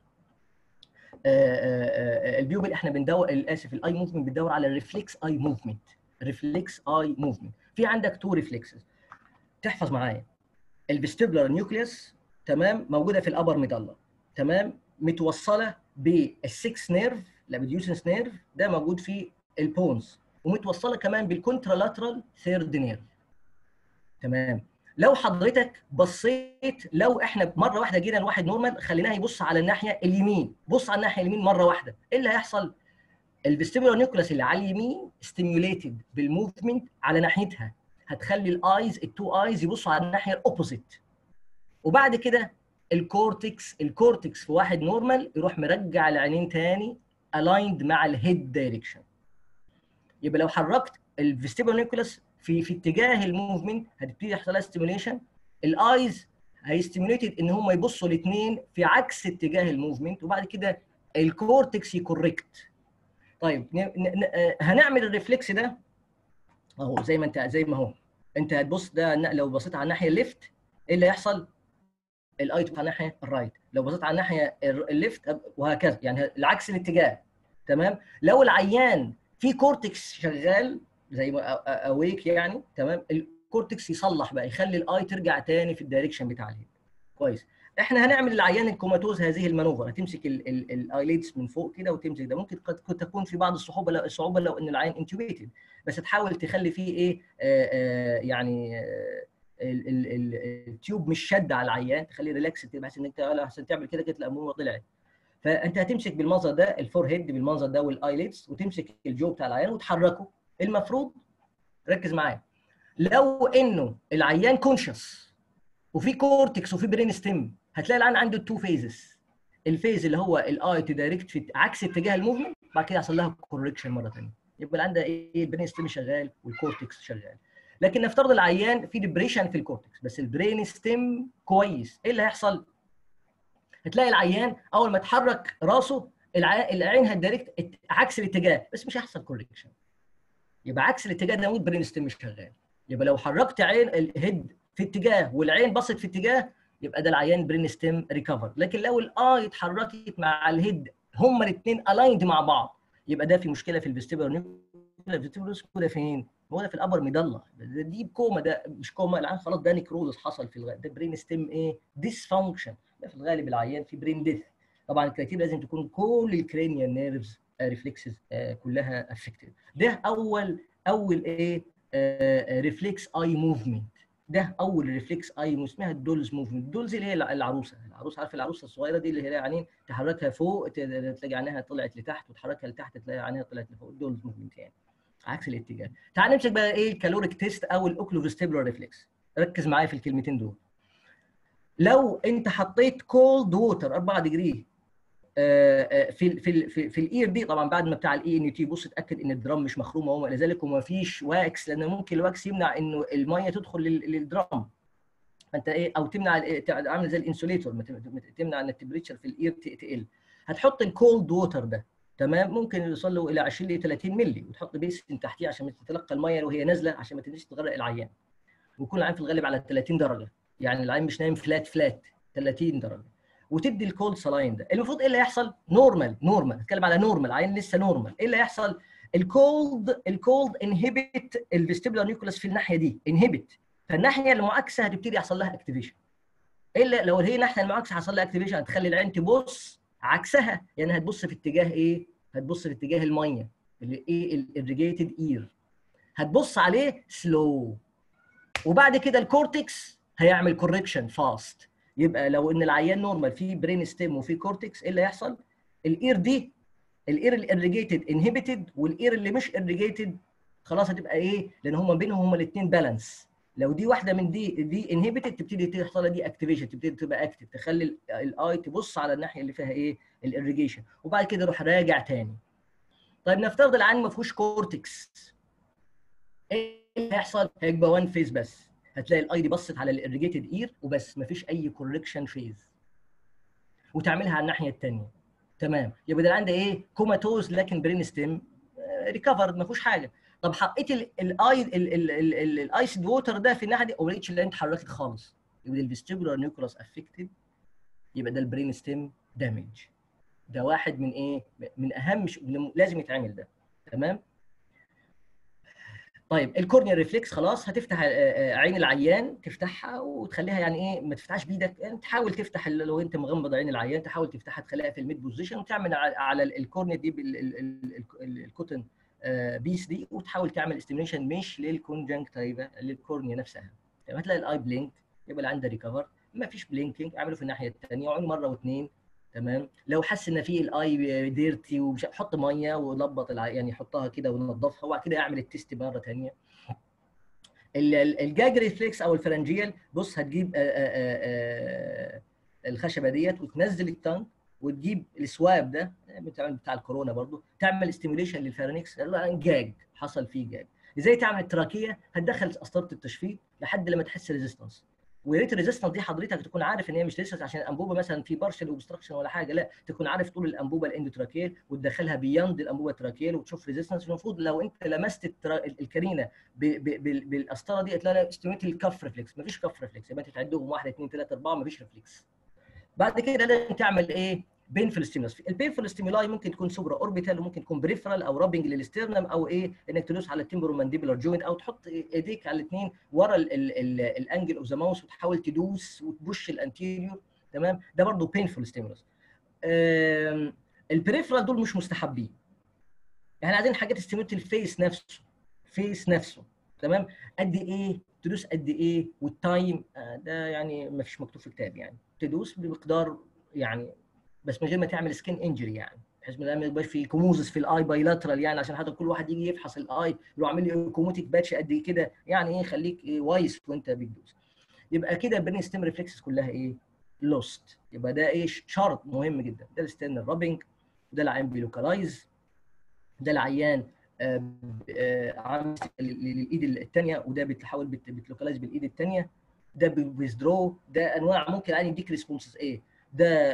البيوبل احنا بندور اسف الاي موفمنت بندور على الريفلكس اي موفمنت ريفلكس اي موفمنت في عندك تو ريفلكسز تحفظ معايا الفيستيبولار نيوكليوس تمام موجوده في الابر ميدالا تمام متوصله بالسكس نيرف لابديوسنس نيرف ده موجود في البونز ومتوصله كمان بالكونترالاترال ثيرد نيرف تمام لو حضرتك بصيت لو احنا مره واحده جينا لواحد نورمال خليناه يبص على الناحيه اليمين بص على الناحيه اليمين مره واحده ايه اللي هيحصل الفيستيبولار نيوكلاس اللي على اليمين ستيميوليتد بالموفمنت على ناحيتها هتخلي الايز التو ايز يبصوا على الناحيه الاوبوزيت وبعد كده الكورتكس الكورتكس في واحد نورمال يروح مرجع العينين تاني الايند مع الهيد دايركشن يبقى لو حركت الفيستيبولار نيوكلاس في في اتجاه الموفمنت هتبتدي يحصل لها ستيميوليشن الايز هيستيميوليتد ان هم يبصوا الاثنين في عكس اتجاه الموفمنت وبعد كده الكورتكس يكوركت طيب هنعمل الريفلكس ده اهو زي ما انت زي ما هو انت هتبص ده لو بصيت على الناحيه الليفت ايه اللي هيحصل؟ الاي تبقى على الناحيه الرايت لو بصيت على الناحيه الليفت وهكذا يعني العكس الاتجاه تمام لو العيان في كورتكس شغال زي ما اويك يعني تمام الكورتكس يصلح بقى يخلي الاي ترجع تاني في الدايركشن بتاع الهيد كويس احنا هنعمل للعيان الكوماتوز هذه المانوفر هتمسك الايليدز من فوق كده وتمسك ده ممكن قد تكون في بعض الصعوبه لو الصعوبه لو ان العين انتوبيتد بس تحاول تخلي فيه ايه آآ آآ يعني التيوب مش شد على العيان تخليه ريلاكس بحيث ان انت عشان تعمل كده كده الامومه طلعت فانت هتمسك بالمنظر ده الفور هيد بالمنظر ده والايليدز وتمسك الجو بتاع العيان وتحركه المفروض ركز معايا لو انه العيان كونشس وفي كورتكس وفي برين ستيم هتلاقي العيان عنده تو فيزز الفيز اللي هو الاي تدايركت في عكس اتجاه الموفمنت بعد كده يحصل لها كوركشن مره ثانيه يبقى العيان ده ايه البرين ستيم شغال والكورتكس شغال لكن نفترض العيان في ديبريشن في الكورتكس بس البرين ستيم كويس ايه اللي هيحصل؟ هتلاقي العيان اول ما تحرك راسه العين هتدايركت عكس الاتجاه بس مش هيحصل كوركشن يبقى عكس الاتجاه ده البرين ستيم مش شغال يبقى لو حركت عين الهيد في اتجاه والعين بصت في اتجاه يبقى ده العيان برين ستيم ريكفر لكن لو الاي اتحركت مع الهيد هما الاثنين الايند مع بعض يبقى ده في مشكله في الفيستيبولار الفيستيبولار ده فين؟ هو ده في الابر ميدالا دي بكوما ده مش كوما العيان خلاص ده نيكروزس حصل في الغالب ده برين ستيم ايه؟ ديس فانكشن ده في الغالب العيان في برين ديث طبعا الكريتيريا لازم تكون كل الكرينيال نيرفز ريفلكسز كلها افكتد ده اول اول ايه ريفلكس اي موفمنت ده اول ريفلكس اي اسمها الدولز موفمنت الدولز اللي هي العروسه العروسه عارف العروسه الصغيره دي اللي هي عينين تحركها فوق تلاقي عينها طلعت لتحت وتحركها لتحت تلاقي عينها طلعت لفوق الدولز موفمنت يعني عكس الاتجاه تعال نمسك بقى ايه الكالوريك تيست او الاوكلوفيستيبولار ريفلكس ركز معايا في الكلمتين دول لو انت حطيت كولد ووتر 4 دجري في في في, في الاير دي طبعا بعد ما بتاع الاي ان تي بص اتاكد ان الدرام مش مخروم وما الى ذلك وما فيش واكس لان ممكن الواكس يمنع انه الميه تدخل للدرام فانت ايه او تمنع عامل زي الانسوليتور تمنع ان التمبريتشر في الاير تقل هتحط الكولد ووتر ده تمام ممكن يوصل له الى 20 ل 30 مللي وتحط بيسن تحتيه عشان تتلقى الميه وهي نازله عشان ما تنزلش تغرق العيان ويكون العين في الغالب على 30 درجه يعني العين مش نايم فلات فلات 30 درجه وتدي الكولد سلاين ده المفروض ايه اللي هيحصل نورمال نورمال اتكلم على نورمال عين لسه نورمال ايه اللي هيحصل الكولد الكولد انهبت الفيستيبولار نيوكلاس في الناحيه دي انهبت فالناحيه المعاكسه هتبتدي يحصل لها اكتيفيشن الا لو هي الناحيه المعاكسه حصل لها اكتيفيشن هتخلي العين تبص عكسها يعني هتبص في اتجاه ايه هتبص في اتجاه الميه اللي ايه الاريجيتد اير هتبص عليه سلو وبعد كده الكورتكس هيعمل كوركشن فاست يبقى لو ان العيان نورمال في برين ستيم وفي كورتكس ايه اللي هيحصل؟ الاير دي الاير الاريجيتد انهبيتد والاير اللي مش اريجيتد خلاص هتبقى ايه؟ لان هم بينهم هم الاثنين بالانس لو دي واحده من دي دي انهبيتد تبتدي تحصل دي اكتيفيشن تبتدي تبقى اكتف تخلي الاي تبص على الناحيه اللي فيها ايه؟ الاريجيشن وبعد كده يروح راجع تاني. طيب نفترض العيان ما فيهوش كورتكس ايه اللي هيحصل هيبقى وان فيز بس هتلاقي الاي دي بصت على الاريجيتد اير وبس مفيش اي كوركشن فيز وتعملها على الناحيه الثانيه تمام يبقى ده عندي ايه كوماتوز لكن برين ستيم ريكفرد ما فيهوش حاجه طب حطيت الاي الايسد ووتر ده في الناحيه دي وما لقيتش اللي انت اتحركت خالص يبقى الفيستيبولار نيوكلاس افكتد يبقى ده البرين ستيم دامج ده واحد من ايه من اهم ش... لازم يتعمل ده تمام طيب الكورنيا ريفلكس خلاص هتفتح عين العيان تفتحها وتخليها يعني ايه ما تفتحش بايدك يعني تحاول تفتح لو انت مغمض عين العيان تحاول تفتحها تخليها في الميد بوزيشن وتعمل على الكورنيا دي بالكوتن بيس دي وتحاول تعمل استيميشن مش للكونجنكتيفا للكورنيا نفسها تمام هتلاقي الاي بلينك يبقى اللي عنده ريكفر ما فيش بلينكينج اعمله في الناحيه الثانيه وعين مره واثنين تمام لو حس ان في الاي ديرتي ومش حط ميه ولبط الع... يعني حطها كده وننضفها وبعد كده اعمل التيست مره ثانيه الجاج ريفلكس او الفرنجيال بص هتجيب آآ آآ الخشبه ديت وتنزل التانك وتجيب السواب ده بتاع بتاع الكورونا برضو تعمل استيميوليشن للفارنكس جاج حصل فيه جاج ازاي تعمل التراكيه هتدخل قسطره التشفيط لحد لما تحس ريزيستنس ويا ريت الريزيستنس دي حضرتك تكون عارف ان هي مش ريزيستنس عشان الانبوبه مثلا في بارشل اوبستراكشن ولا حاجه لا تكون عارف طول الانبوبه الاندوتراكيل وتدخلها بياند الانبوبه التراكيل وتشوف ريزيستنس المفروض لو انت لمست الترا... الكارينه ب... ب... ب... بالقسطره دي تلاقي استيميت الكف ريفلكس مفيش كف ريفلكس يبقى انت تعدهم 1 2 3 4 مفيش ريفلكس بعد كده لازم تعمل ايه بينفل ستيمولس البينفل ستيمولاي ممكن تكون سوبرا اوربيتال وممكن تكون بريفرال او رابنج للسترنم او ايه انك تدوس على التمبرو مانديبولار جوينت او تحط ايديك على الاثنين ورا الانجل اوف ذا ماوس وتحاول تدوس وتبش الانتيريور تمام ده برضه بينفل ستيمولس البريفرال دول مش مستحبين يعني عايزين حاجات تستيمولت الفيس نفسه فيس نفسه تمام قد ايه تدوس قد ايه والتايم ده يعني ما فيش مكتوب في كتاب يعني تدوس بمقدار يعني بس من غير ما تعمل سكين انجري يعني بحيث ما يبقاش في كوموزس في الاي بايلاترال يعني عشان حتى كل واحد يجي يفحص الاي يروح عامل لي كوموتيك باتش قد كده يعني ايه خليك إيه وايس وانت بتدوس يبقى كده البرين ستيم ريفلكسز كلها ايه لوست يبقى ده ايه شرط مهم جدا ده الستيرنال رابنج ده العيان بيلوكالايز ده العيان آه آه عامل للايد الثانيه وده بتحاول بتلوكالايز بالايد الثانيه ده بيزدرو ده انواع ممكن يعني يديك ريسبونسز ايه ده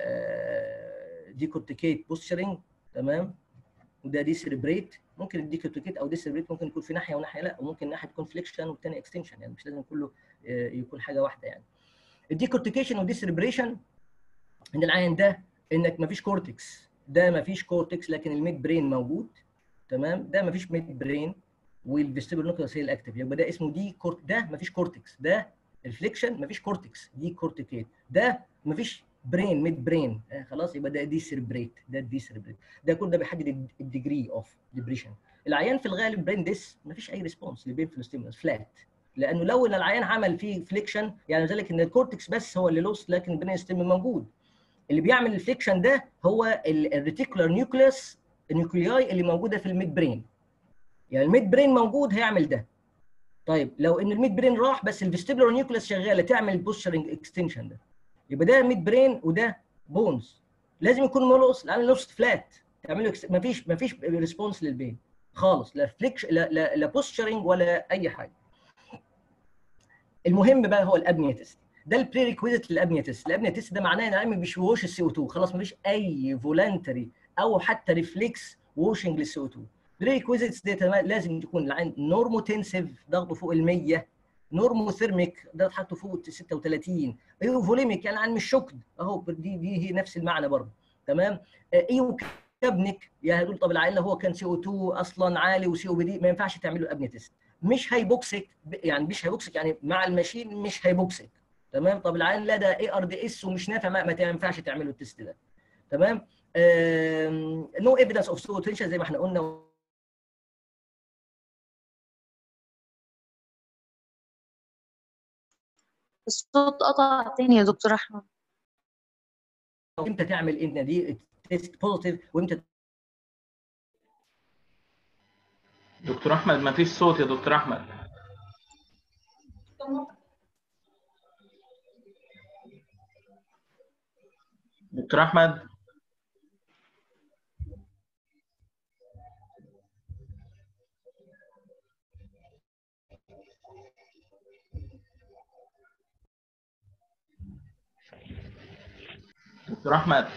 ديكورتيكيت بوستشرنج تمام وده دي سيربريت ممكن الديكورتيكيت او دي سيربريت ممكن يكون في ناحيه وناحيه لا وممكن ناحيه تكون فليكشن والثانيه اكستنشن يعني مش لازم كله يكون حاجه واحده يعني الديكورتيكيشن والدي سيربريشن ان العين ده انك ما فيش كورتكس ده ما فيش كورتكس لكن الميد برين موجود تمام ده ما فيش ميد برين والفيستيبل نوكليوس هي الاكتف يبقى ده اسمه دي كورت ده ما فيش كورتكس ده الفليكشن مفيش كورتكس دي كورتيكيت ده مفيش برين ميد برين آه خلاص يبقى ده دي سيربريت ده دي سيربريت ده كل ده بيحدد الديجري اوف ديبريشن العيان في الغالب برين ديس مفيش اي ريسبونس لبين في الستيمولس فلات لانه لو ان العيان عمل فيه فليكشن يعني ذلك ان الكورتكس بس هو اللي لوست لكن البرين ستيم موجود اللي بيعمل الفليكشن ده هو الريتيكولار نيوكليوس النيوكلياي اللي موجوده في الميد برين يعني الميد برين موجود هيعمل ده طيب لو ان الميد برين راح بس الفيستيبولار نيوكليس شغاله تعمل البوستشرنج اكستنشن ده يبقى ده ميد برين وده بونز لازم يكون مولوس لان لوست فلات تعمله ما فيش ما فيش ريسبونس للبين خالص لا فليكش لا لا, لا بوستشرنج ولا اي حاجه المهم بقى هو الابنيا تيست ده البري ريكويزيت للابنيا تيست الابنيا تيست ده معناه ان العيان ما بيشوهوش السي او 2 خلاص ما فيش اي فولنتري او حتى ريفلكس ووشنج للسي او 2 بريكويزيتس دي لازم تكون العين نورموتنسيف ضغطه فوق ال 100 نورموثيرميك ضغط حاطه فوق 36 ايو فوليميك يعني العين مش شوكد اهو دي دي هي نفس المعنى برضه تمام ايو كابنك يا هدول طب العيان هو كان سي او 2 اصلا عالي وسي او بي دي ما ينفعش تعمل له ابني تيست مش هيبوكسك يعني مش هيبوكسك يعني مع الماشين مش هيبوكسك تمام طب العيان لا ده اي ار دي اس ومش نافع ما, ما ينفعش تعمل له التيست ده تمام نو ايفيدنس اوف سو تنشن زي ما احنا قلنا الصوت قطع تاني يا دكتور احمد امتى تعمل ان دي تيست بوزيتيف وامتى دكتور احمد ما فيش صوت يا دكتور احمد دكتور احمد دكتور احمد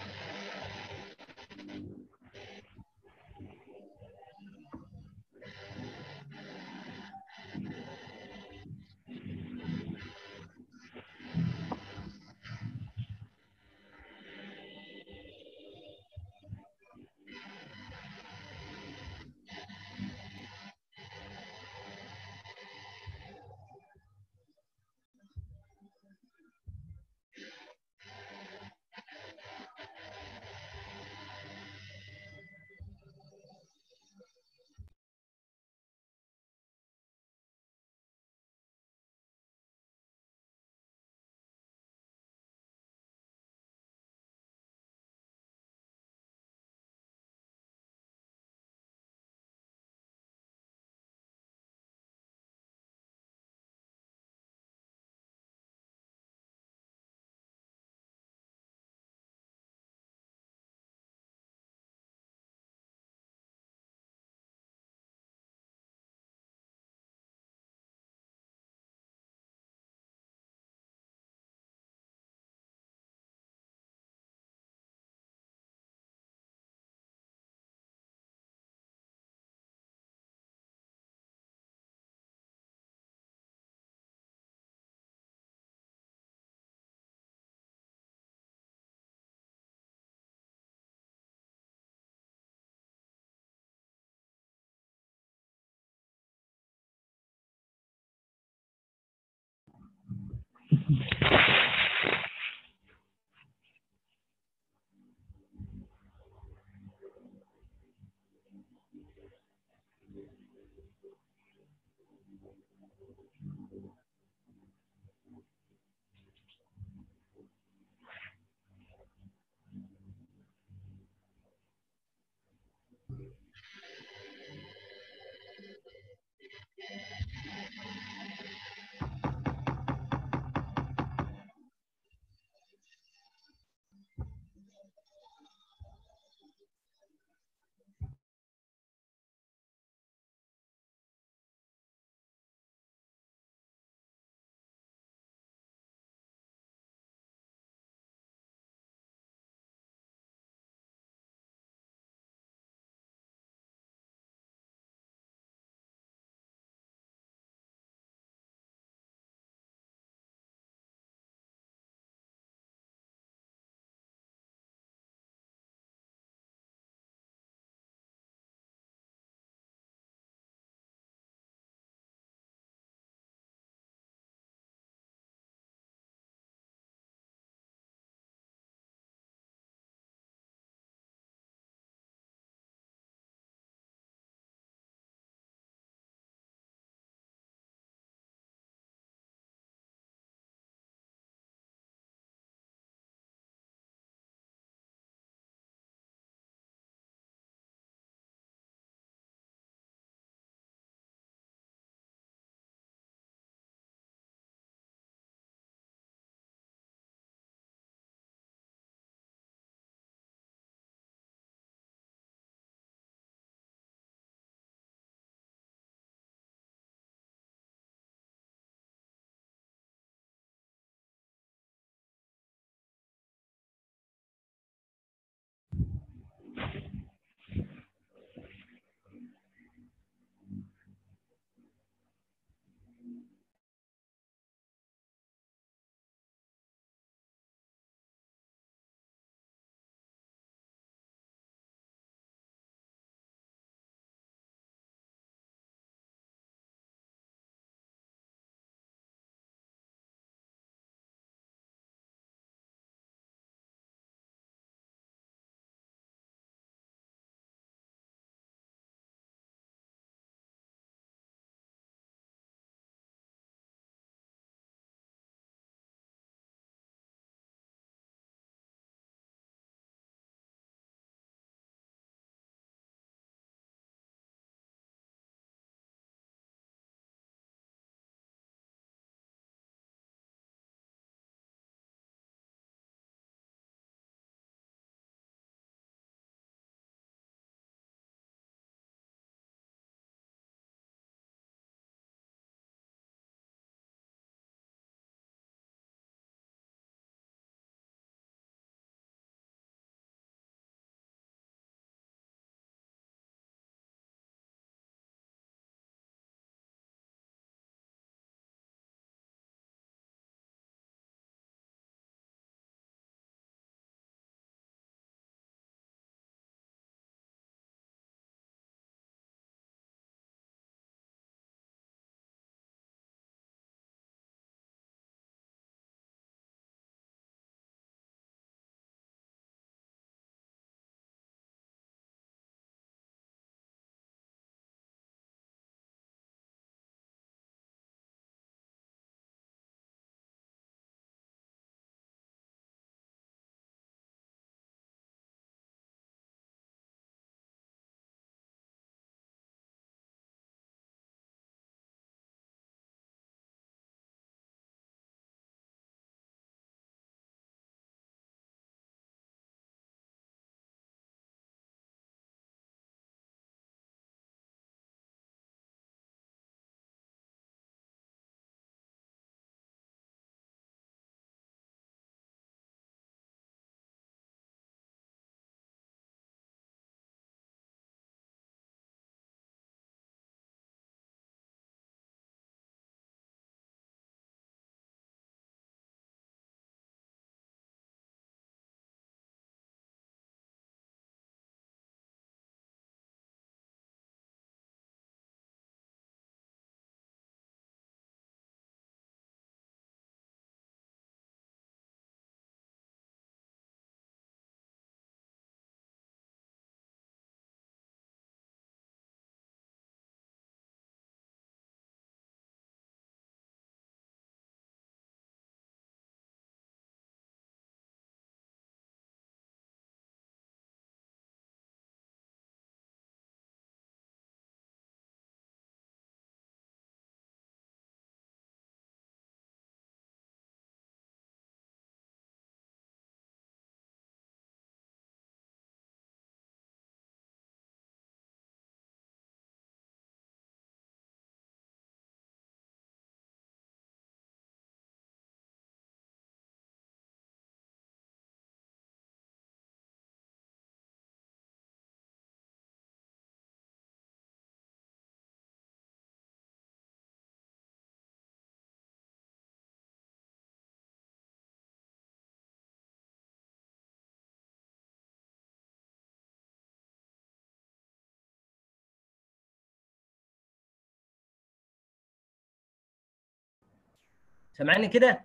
سامعني كده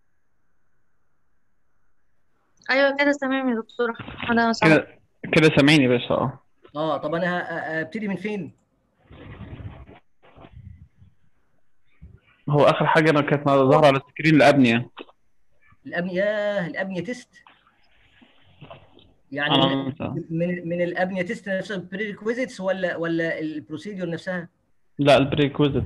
ايوه كده تمام يا دكتور احمد انا سامع كده كده سامعني يا باشا اه اه طب انا ه- ه- ابتدي من فين هو اخر حاجه انا كانت ظاهره على السكرين الابنيه الابنيه ياه الابنيه تيست يعني اه من مثلا. من, من الابنيه تيست نفسها بري ريكويزيتس ولا ولا البروسيدور نفسها لا البريكوزيت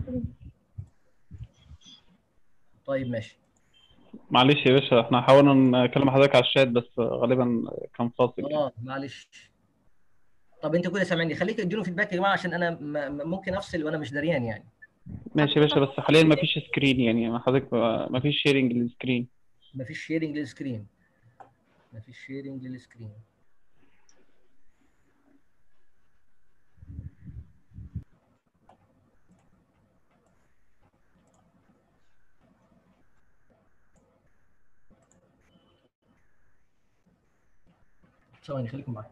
طيب ماشي معلش يا باشا احنا حاولنا نكلم حضرتك على الشات بس غالبا كان فاصل يعني. اه معلش طب انتوا كده سامعني خليك اديله فيدباك يا جماعه عشان انا م- م- ممكن افصل وانا مش دريان يعني ماشي يا باشا بس حاليا ما فيش سكرين يعني حضرتك ما فيش شيرنج للسكرين مفيش شيرنج للسكرين مفيش شيرنج للسكرين ثواني خليكم معايا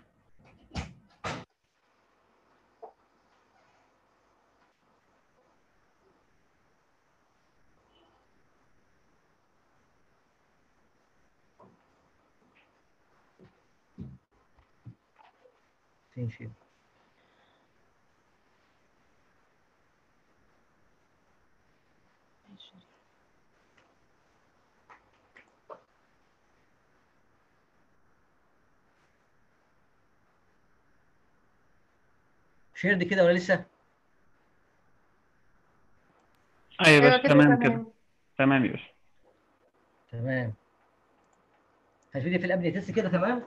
فين شير شيرد كده ولا لسه؟ ايوه يا ايوه باشا كده تمام كده تمام تمام يا باشا تمام هتبتدي في الابني تيست كده تمام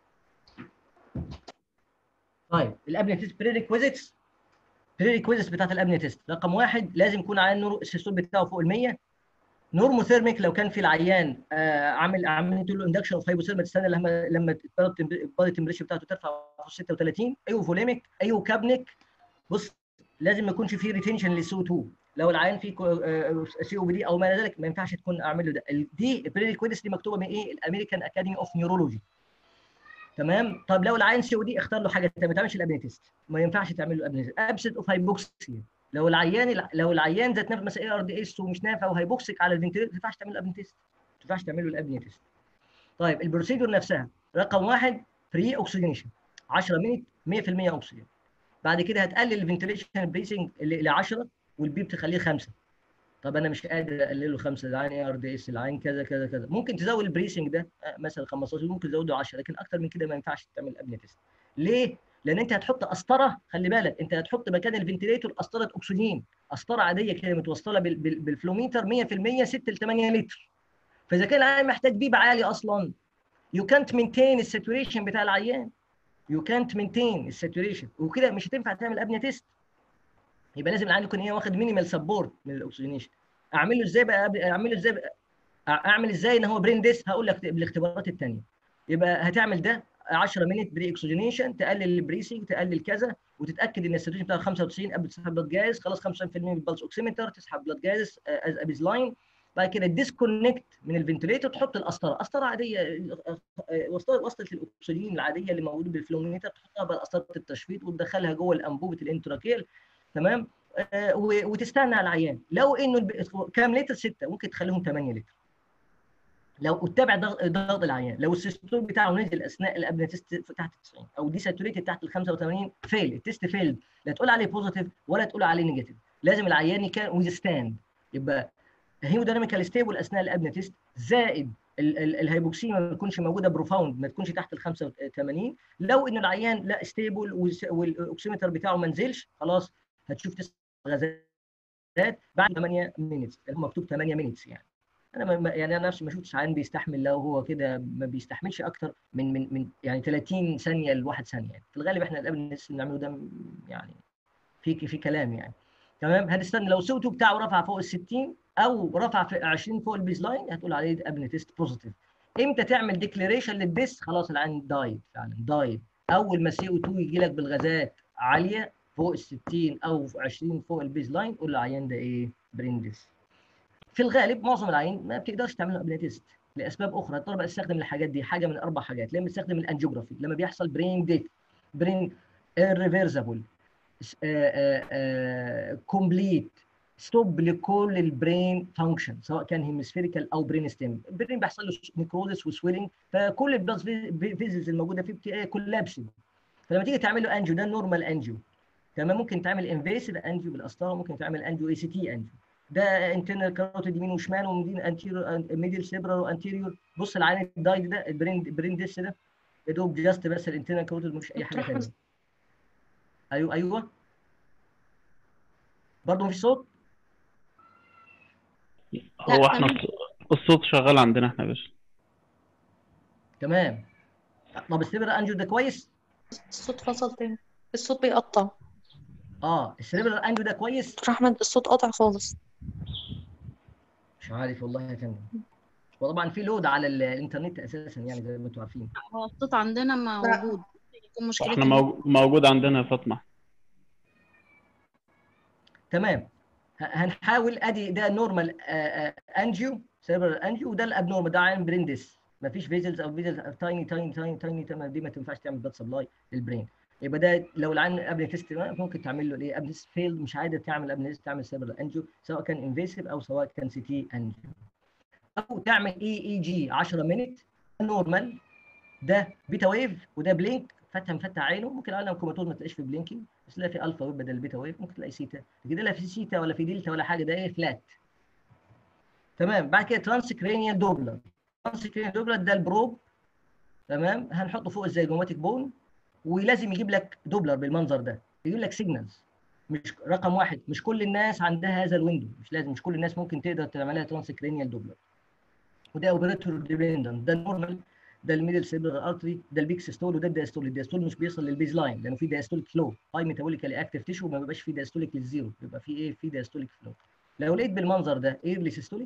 طيب الابني تيست بري ريكويزيتس بري ريكويزيتس بتاعت الابني تيست رقم واحد لازم يكون عيان نور السيستول بتاعه فوق ال 100 نورموثيرميك لو كان في العيان آه عامل عامل له اندكشن اوف هايبوثيرميا تستنى لما لما البادي تمبريتشر بتاعته ترفع 36 ايوه فوليميك ايوه كابنيك بص لازم ما يكونش فيه ريتنشن للسي 2 لو العيان فيه سي او بي دي او ما الى ذلك ما ينفعش تكون اعمل له ده ال- دي البري كويدس دي مكتوبه من ايه الامريكان اكاديمي اوف نيورولوجي تمام طب لو العيان سي او دي اختار له حاجه ثانيه ما تعملش الابني تيست ما ينفعش تعمل له ابني تيست ابسنت اوف هايبوكسيا لو العيان لو العيان ذات نفسه مثلا اي ار دي اس ومش نافع وهيبوكسك على الفنتيليتر ما ينفعش تعمل له ابني تيست ما ينفعش تعمل له الابني تيست طيب البروسيدور نفسها رقم واحد بري اوكسجينيشن 10 مينت 100% اكسجين بعد كده هتقلل الفنتيليشن بريسنج ل 10 والبيب تخليه 5 طب انا مش قادر اقلله 5 العين اي ار دي اس العين كذا كذا كذا ممكن تزود البريسنج ده آه، مثلا 15 ممكن تزوده 10 لكن اكتر من كده ما ينفعش تعمل ابني تيست ليه؟ لان انت هتحط قسطره خلي بالك انت هتحط مكان الفنتيليتور قسطره اكسجين قسطره عاديه كده متوصله بال- بال- بالفلوميتر 100% 6 ل 8 لتر فاذا كان العيان محتاج بيب عالي اصلا يو كانت مينتين الساتوريشن بتاع العيان يو كانت مينتين الساتوريشن وكده مش هتنفع تعمل ابني تيست يبقى لازم العيان يكون ايه واخد مينيمال سبورت من الاكسجينيشن اعمل له ازاي بقى اعمل له ازاي بقى اعمل ازاي ان هو برين ديس هقول لك بالاختبارات الثانيه يبقى هتعمل ده 10 مينت بري اكسجينيشن تقلل البريسنج تقلل كذا وتتاكد ان الساتوريشن بتاعه 95 قبل تسحب بلاد جاز خلاص 95% من البلس اوكسيمتر تسحب بلاد جاز از ابيز لاين بعد كده ديسكونكت من الفنتليتور تحط القسطره قسطره عاديه آه، آه، وصلت وصلت الاكسجين العاديه اللي موجوده بالفلوميتر تحطها بقى قسطره التشفيط وتدخلها جوه الانبوبه الانتراكيل تمام آه، و- وتستنى على العيان لو انه الب- كام لتر 6 ممكن تخليهم 8 لتر لو وتتابع ضغط ضغط العيان لو السيستول بتاعه نزل اثناء الابن تيست تحت 90 او دي ساتوريتد تحت ال 85 فيل التيست فيلد لا تقول عليه بوزيتيف ولا تقول عليه نيجاتيف لازم العيان كان ويزستاند يبقى هيموديناميكال ستيبل اثناء الابن تيست زائد ال- ال- الهيبوكسيميا ما تكونش موجوده بروفاوند ما تكونش تحت ال 85 لو ان العيان لا ستيبل والاكسيمتر بتاعه ما نزلش خلاص هتشوف تسع غازات بعد 8 مينتس اللي هو مكتوب 8 مينتس يعني انا ما- ما يعني انا نفسي ما شفتش عيان بيستحمل لو هو كده ما بيستحملش اكتر من من من يعني 30 ثانيه لواحد ثانيه يعني في الغالب احنا الابن اللي بنعمله ده يعني في في كلام يعني تمام هنستنى لو السو 2 بتاعه رفع فوق ال 60 او رفع في 20 فوق البيز لاين هتقول عليه ده ابن تيست بوزيتيف امتى تعمل ديكليريشن للديس خلاص العين دايد فعلا دايد اول ما سي او 2 يجي لك بالغازات عاليه فوق ال 60 او 20 فوق البيز لاين قول العيان ده ايه بريندس في الغالب معظم العيان ما بتقدرش تعمل له ابن تيست لاسباب اخرى اضطر بقى استخدم الحاجات دي حاجه من اربع حاجات لما استخدم الانجيوجرافي لما بيحصل برين ديت برين irreversible كومبليت ستوب لكل البرين فانكشن سواء كان هيمسفيريكال او برين ستيم البرين بيحصل له نيكروزس وسويلنج فكل البلس فيزلز الموجوده فيه بتبقى كولابسد فلما تيجي تعمل له انجيو ده نورمال انجيو تمام ممكن تعمل انفيسيف انجيو بالقسطره ممكن تعمل انجيو اي سي تي انجيو ده انترنال كاروتيد يمين وشمال ومدين انتيريور ميدل سيبرال وانتيريور بص العين الدايد ده البرين البرين ديس ده يا دوب جاست بس الانترنال كاروتيد مش اي حاجه دكتور ثانيه ايوه ايوه برضه مفيش صوت هو احنا تمام. الص- الصوت شغال عندنا احنا يا باشا تمام طب السيبرال انجيو ده كويس الصوت فصل تاني الصوت بيقطع اه السيريبرال انجيو ده كويس دكتور احمد الصوت قاطع خالص مش عارف والله يا فندم وطبعا في لود على ال- الانترنت اساسا يعني زي ما انتم عارفين هو الصوت عندنا موجود يكون مشكلة احنا موج- موجود عندنا يا فاطمه تمام ه- هنحاول ادي ده نورمال انجيو سيريبرال انجيو وده الابنورمال ده عين بريندس مفيش فيزلز او فيزلز تايني تايني تايني تايني تمام دي ما تنفعش تعمل بلاد سبلاي للبرين يبقى ده لو العين قبل تيست ممكن تعمل له ايه قبل فيل مش عايزه تعمل قبل تعمل سيريبرال انجيو سواء كان انفيسيف او سواء كان سي تي انجيو او تعمل اي اي جي 10 مينت نورمال ده بيتا ويف وده بلينك فتح مفتح عينه ممكن العالم كوماتوز ما تلاقيش في بلينكينج بس تلاقي في الفا ويف بدل البيتا ويف ممكن تلاقي سيتا كده لا في سيتا ولا في دلتا ولا حاجه ده ايه فلات تمام بعد كده ترانسكرينيال دوبلر ترانسكرينيال دوبلر ده البروب تمام هنحطه فوق الزيجوماتيك بون ولازم يجيب لك دوبلر بالمنظر ده يجيب لك سيجنالز مش رقم واحد مش كل الناس عندها هذا الويندو مش لازم مش كل الناس ممكن تقدر تعملها ترانسكرينيال دوبلر وده اوبريتور ديبندنت ده النورمال ده الميدل سيربرال ارتري ده البيك سيستول وده الدايستول الدايستول مش بيوصل للبيز لاين لانه في دايستوليك فلو هاي ميتابوليكالي اكتيف تيشو ما بيبقاش في دايستوليك للزيرو بيبقى في ايه في دايستوليك فلو لو لقيت بالمنظر ده ايرلي سيستوليك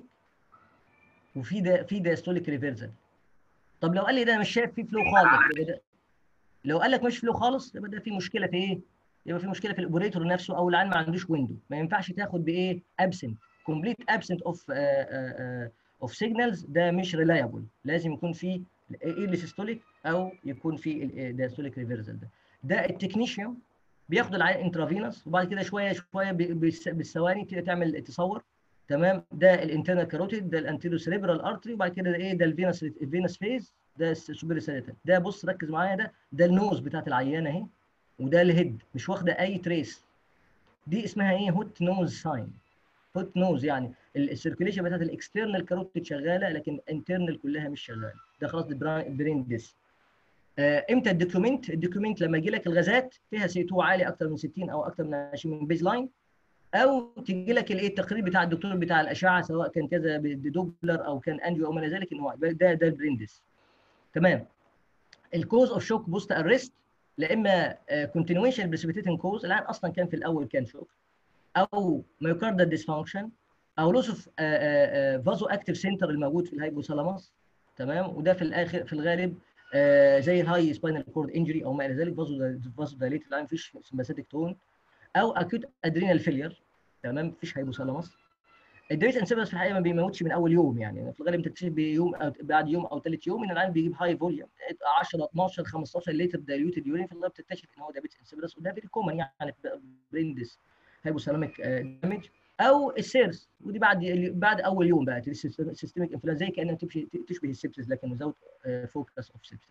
وفي ده في دايستوليك ريفرسال طب لو قال لي ده مش شايف فيه فلو خالص يبقى ده لو قال لك مش فلو خالص يبقى ده في مشكله في ايه؟ يبقى في مشكله في الاوبريتور نفسه او العيان ما عندوش ويندو ما ينفعش تاخد بايه؟ ابسنت كومبليت ابسنت اوف اوف سيجنالز ده مش ريلايبل لازم يكون في ايرلي سيستوليك او يكون في الدايستوليك ريفرسال ده ده التكنيشيوم بياخد العين انترافينوس وبعد كده شويه شويه ب- بالس- بالثواني كده تعمل تصور تمام ده الانترنال كاروتيد ده الانتيريو سيريبرال ارتري وبعد كده ده ايه ده الفينس الفينس فيز ده السوبر سيريتال ده بص ركز معايا ده ده النوز بتاعت العيانه اهي وده الهيد مش واخده اي تريس دي اسمها ايه هوت نوز ساين هوت نوز يعني السيركيليشن بتاعت الاكسترنال كاروتيد شغاله لكن الانترنال كلها مش شغاله ده خلاص البرين ديس آه، امتى الدوكيومنت الدوكيومنت لما يجي لك الغازات فيها سي 2 عالي اكتر من 60 او اكتر من 20 من بيز لاين او تجي لك الايه التقرير بتاع الدكتور بتاع الاشعه سواء كان كذا بدوبلر او كان انجيو او ما الى ذلك ان هو ده ده البريندس تمام الكوز اوف شوك بوست ارست لا اما كونتينيويشن بريسبيتيتنج كوز الان اصلا كان في الاول كان شوك او مايوكاردال ديسفانكشن او لوس اوف فازو اكتيف سنتر الموجود في الهايبوثالاموس تمام وده في الاخر في الغالب آه، زي الهاي سباينال كورد انجري او ما الى ذلك فازو فازو دايليتد الان مفيش سمباثيك تون او اكيوت ادرينال فيلير تمام مفيش هايبوثالاموس الدريت انسيبلس في الحقيقه ما بيموتش من اول يوم يعني في الغالب انت تكتشف بيوم أو بعد يوم او ثالث يوم ان العيان بيجيب هاي فوليوم 10 12 15 لتر دايليوتد يورين في الغالب بتكتشف ان هو دايبيتس انسيبلس وده فيري كومن يعني في بريندس هايبوثالاميك دامج او السيرس ودي بعد بعد اول يوم بقى سيستميك انفلونزا زي كانها تشبه تشبه السبسس لكن وزاوت فوكس اوف سبسس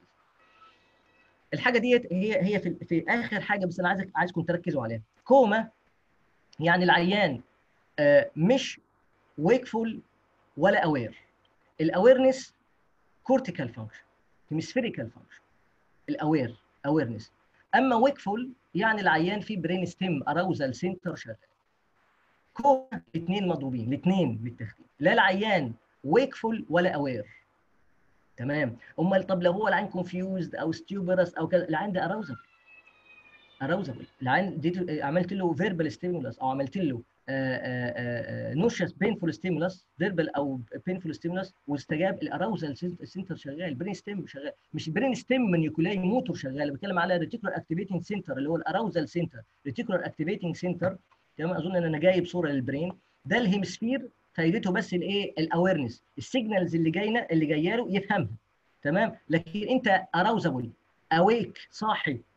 الحاجه ديت هي هي في, في اخر حاجه بس انا عايزك عايزكم تركزوا عليها كوما يعني العيان آه، مش wakeful ولا aware الاويرنس كورتيكال فانكشن هيمسفيريكال فانكشن الاوير اويرنس اما wakeful يعني العيان فيه برين ستيم اراوزال سنتر شغال كوما الاثنين مضروبين الاثنين بالتخدير لا العيان wakeful ولا aware تمام امال طب لو هو العين كونفيوزد او ستيوبرس او كذا العين ده اراوزبل اراوزبل العين دي عملت له فيربال ستيمولس او عملت له نوشس بينفول ستيمولس فيربال او بينفول ستيمولس واستجاب الاراوزال سنتر شغال البرين ستيم شغال مش البرين ستيم منيكولاي موتور شغال بتكلم على ريتيكولار اكتيفيتنج سنتر اللي هو الاراوزال سنتر ريتيكولار اكتيفيتنج سنتر تمام اظن ان انا جايب صوره للبرين ده الهيمسفير فايدته بس الايه الاويرنس السيجنالز اللي جاينا اللي جايه له يفهمها تمام لكن انت اراوزابل اويك صاحي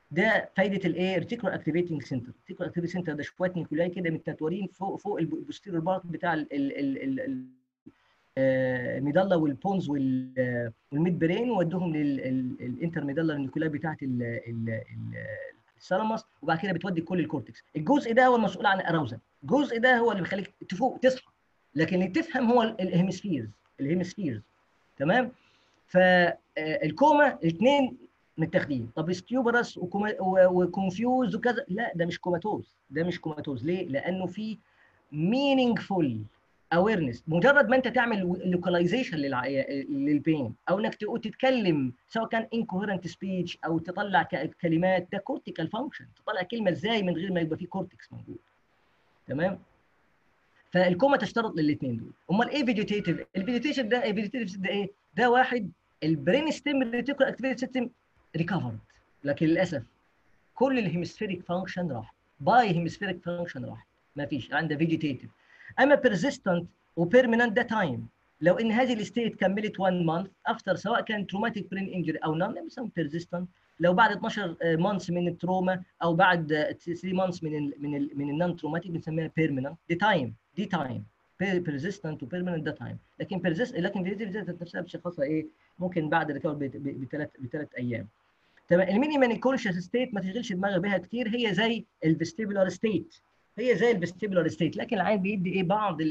ده فايده الايه ريتيكولار اكتيفيتنج سنتر ريتيكولار اكتيفيتنج سنتر ده شويه نيكولاي كده متنتورين فوق فوق البوستيريور بارت بتاع ال ال ال ال ال الميدالا والبونز وال- والميد برين وودوهم للانترميدالا نيكولاي بتاعت ال- ال- ال- الثالاموس وبعد كده بتودي كل الكورتكس الجزء ده هو المسؤول عن الاراوزل الجزء ده هو اللي بيخليك تفوق تصحى لكن اللي تفهم هو الهيمسفيرز الهيمسفيرز تمام فالكوما الاثنين متاخدين طب ستيوبرس وكونفيوز وكذا لا ده مش كوماتوز ده مش كوماتوز ليه؟ لانه في meaningful awareness مجرد ما انت تعمل لوكاليزيشن للبين او انك تقول تتكلم سواء كان incoherent speech او تطلع ك- كلمات ده كورتيكال فانكشن تطلع كلمه ازاي من غير ما يبقى في كورتكس موجود تمام فالكوما تشترط للاثنين دول امال ايه فيجيتيف الفيجيتيشن ده الفيجيتيف ده ايه ده واحد البرين ستيم ريتيكول اكتيفيتي سيستم ريكفرد لكن للاسف كل الهيمسفيريك فانكشن راح باي هيمسفيريك فانكشن راح ما فيش عنده فيجيتيف اما بيرزيستنت وبيرمننت ده تايم لو ان هذه الستيت كملت 1 مانث افتر سواء كان تروماتيك برين انجري او نون بيسموه بيرزيستنت لو بعد 12 مانث من التروما او بعد 3 مانث من ال من ال من النون تروماتيك بنسميها بيرمننت دي تايم دي تايم بيرزيستنت وبيرمننت ده تايم لكن بيرزيست لكن فيزيتيف نفسها بتشخصها ايه ممكن بعد الريكفري بثلاث بثلاث ايام تمام المينيمال كونشس ستيت ما تشغلش دماغك بها كتير هي زي الفيستيبولار ستيت هي زي الفيستيبولار ستيت لكن العين بيدي ايه بعض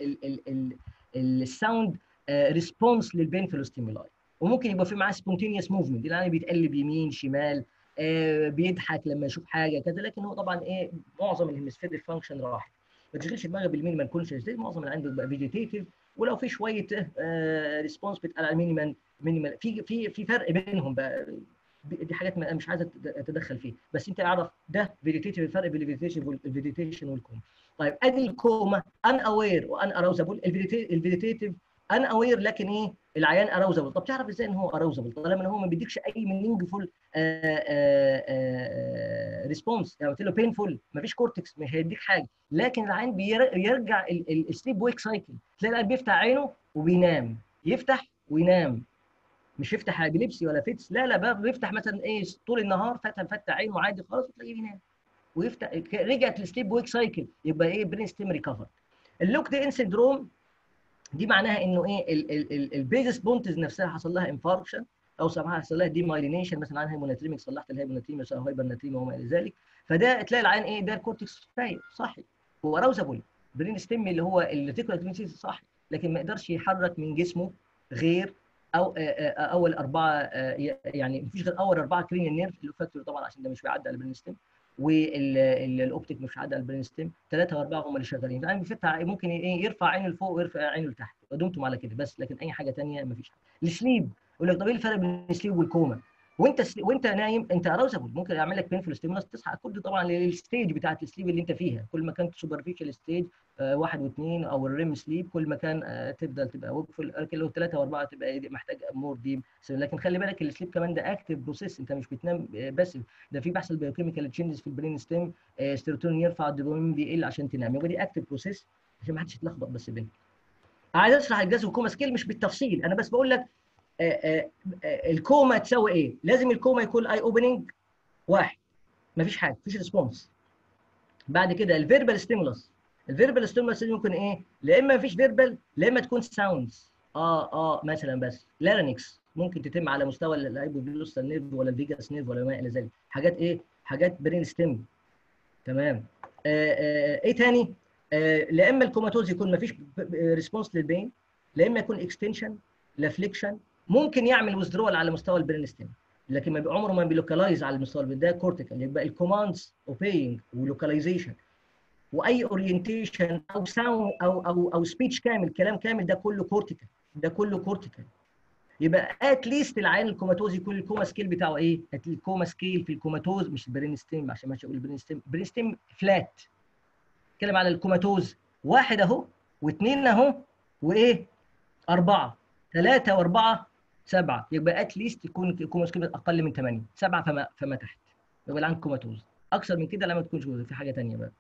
الساوند ريسبونس للبينفول ستيمولاي وممكن يبقى في معاه سبونتينيوس موفمنت العين بيتقلب يمين شمال آه بيضحك لما يشوف حاجه كذا لكن هو طبعا ايه معظم الهيمسفيريك فانكشن راح ما تشغلش دماغك بالمينيمال كونشس ستيت معظم العين بيبقى فيجيتيف ولو في شويه آه ريسبونس بيتقال على مينيمال مينيمال في في في فرق بينهم بقى دي حاجات ما مش عايز اتدخل فيه بس انت اعرف ده فيجيتيف الفرق بين الفيجيتيشن والكوما طيب ادي الكوما ان اوير وان اراوزابل الفيجيتيف ان اوير لكن ايه العيان اراوزابل طب تعرف ازاي ان هو اراوزابل طالما ان هو ما بيديكش اي مينينجفول ريسبونس يعني قلت له بينفول ما فيش كورتكس مش هيديك حاجه لكن العيان بيرجع السليب ويك سايكل تلاقي العيان بيفتح عينه وبينام يفتح وينام مش يفتح ابيليبسي ولا فيتس لا لا بقى بيفتح مثلا ايه طول النهار فتح فتح عينه عادي خالص وتلاقيه بينام ويفتح رجعت السليب ويك سايكل يبقى ايه برين ستيم ريكفر اللوك دي ان سندروم دي معناها انه ايه البيزس بونتز نفسها حصل لها انفاركشن او سمعها حصل لها ديمايلينيشن مثلا عنها هيموناتريميك صلحت الهيموناتريميا او هايبرناتريميا وما الى ذلك فده تلاقي العين ايه ده الكورتكس فايق صحي هو راوزابل برين ستيم اللي هو الريتيكولار صحي لكن ما يقدرش يحرك من جسمه غير او اول اربعه يعني مفيش غير اول اربعه كرينيال نيرف اللي فاكتور طبعا عشان ده مش بيعدي على البرين ستيم والاوبتيك مش بيعدي على البرين ستيم ثلاثه واربعه هم اللي شغالين يعني بيفتح ممكن ايه يرفع عينه لفوق ويرفع عينه لتحت ودمتم على كده بس لكن اي حاجه ثانيه مفيش حاجه السليب يقول لك طب ايه الفرق بين السليب والكوما وانت سلي... وانت نايم انت اراوزابل ممكن يعمل لك بينفول ستيمولس تصحى كل طبعا للستيج بتاعت السليب اللي انت فيها كل ما كانت سوبرفيشال ستيج آه واحد واثنين او الريم سليب كل ما كان آه تفضل تبقى وقفل لكن لو ثلاثه واربعه تبقى محتاج مور ديب لكن خلي بالك السليب كمان ده اكتف بروسيس انت مش بتنام بس ده في بيحصل بايوكيميكال تشينجز في البرين ستيم آه ستيروتونين يرفع الدوبامين بيقل عشان تنام يبقى دي اكتف بروسيس عشان ما حدش يتلخبط بس بينهم عايز اشرح الجهاز والكوما سكيل مش بالتفصيل انا بس بقول لك الكوما تساوي ايه؟ لازم الكوما يكون اي اوبننج واحد مفيش حاجه مفيش ريسبونس بعد كده الفيربال ستيمولس الفيربال ستيمولس ممكن ايه؟ لا اما مفيش فيربال لا اما تكون ساوندز اه اه مثلا بس لارنكس ممكن تتم على مستوى الهايبوجلوسال نيرف ولا الفيجاس نيرف ولا ما الى ذلك حاجات ايه؟ حاجات برين ستيم تمام آه آه ايه تاني؟ آه لا اما الكوماتوز يكون مفيش ريسبونس للبين لا اما يكون اكستنشن لا فليكشن ممكن يعمل ويزدرول على مستوى البرين ستيم لكن ما عمره ما بيلوكلايز على المستوى ده كورتيكال يبقى الكوماندز اوبينج ولوكاليزيشن واي اورينتيشن او ساوند او او او سبيتش كامل كلام كامل ده كله كورتيكال ده كله كورتيكال يبقى ات ليست العيان الكوماتوز يكون الكوما سكيل بتاعه ايه؟ الكوما سكيل في الكوماتوز مش البرين ستيم عشان ما اقول البرين ستيم البرين ستيم فلات اتكلم على الكوماتوز واحد اهو واثنين اهو وايه؟ اربعه ثلاثه واربعه سبعه يبقى ات ليست يكون الكوما سكيل اقل من 8 سبعه فما فما تحت يبقى العين كوماتوز اكثر من كده لا ما تكونش في حاجه ثانيه بقى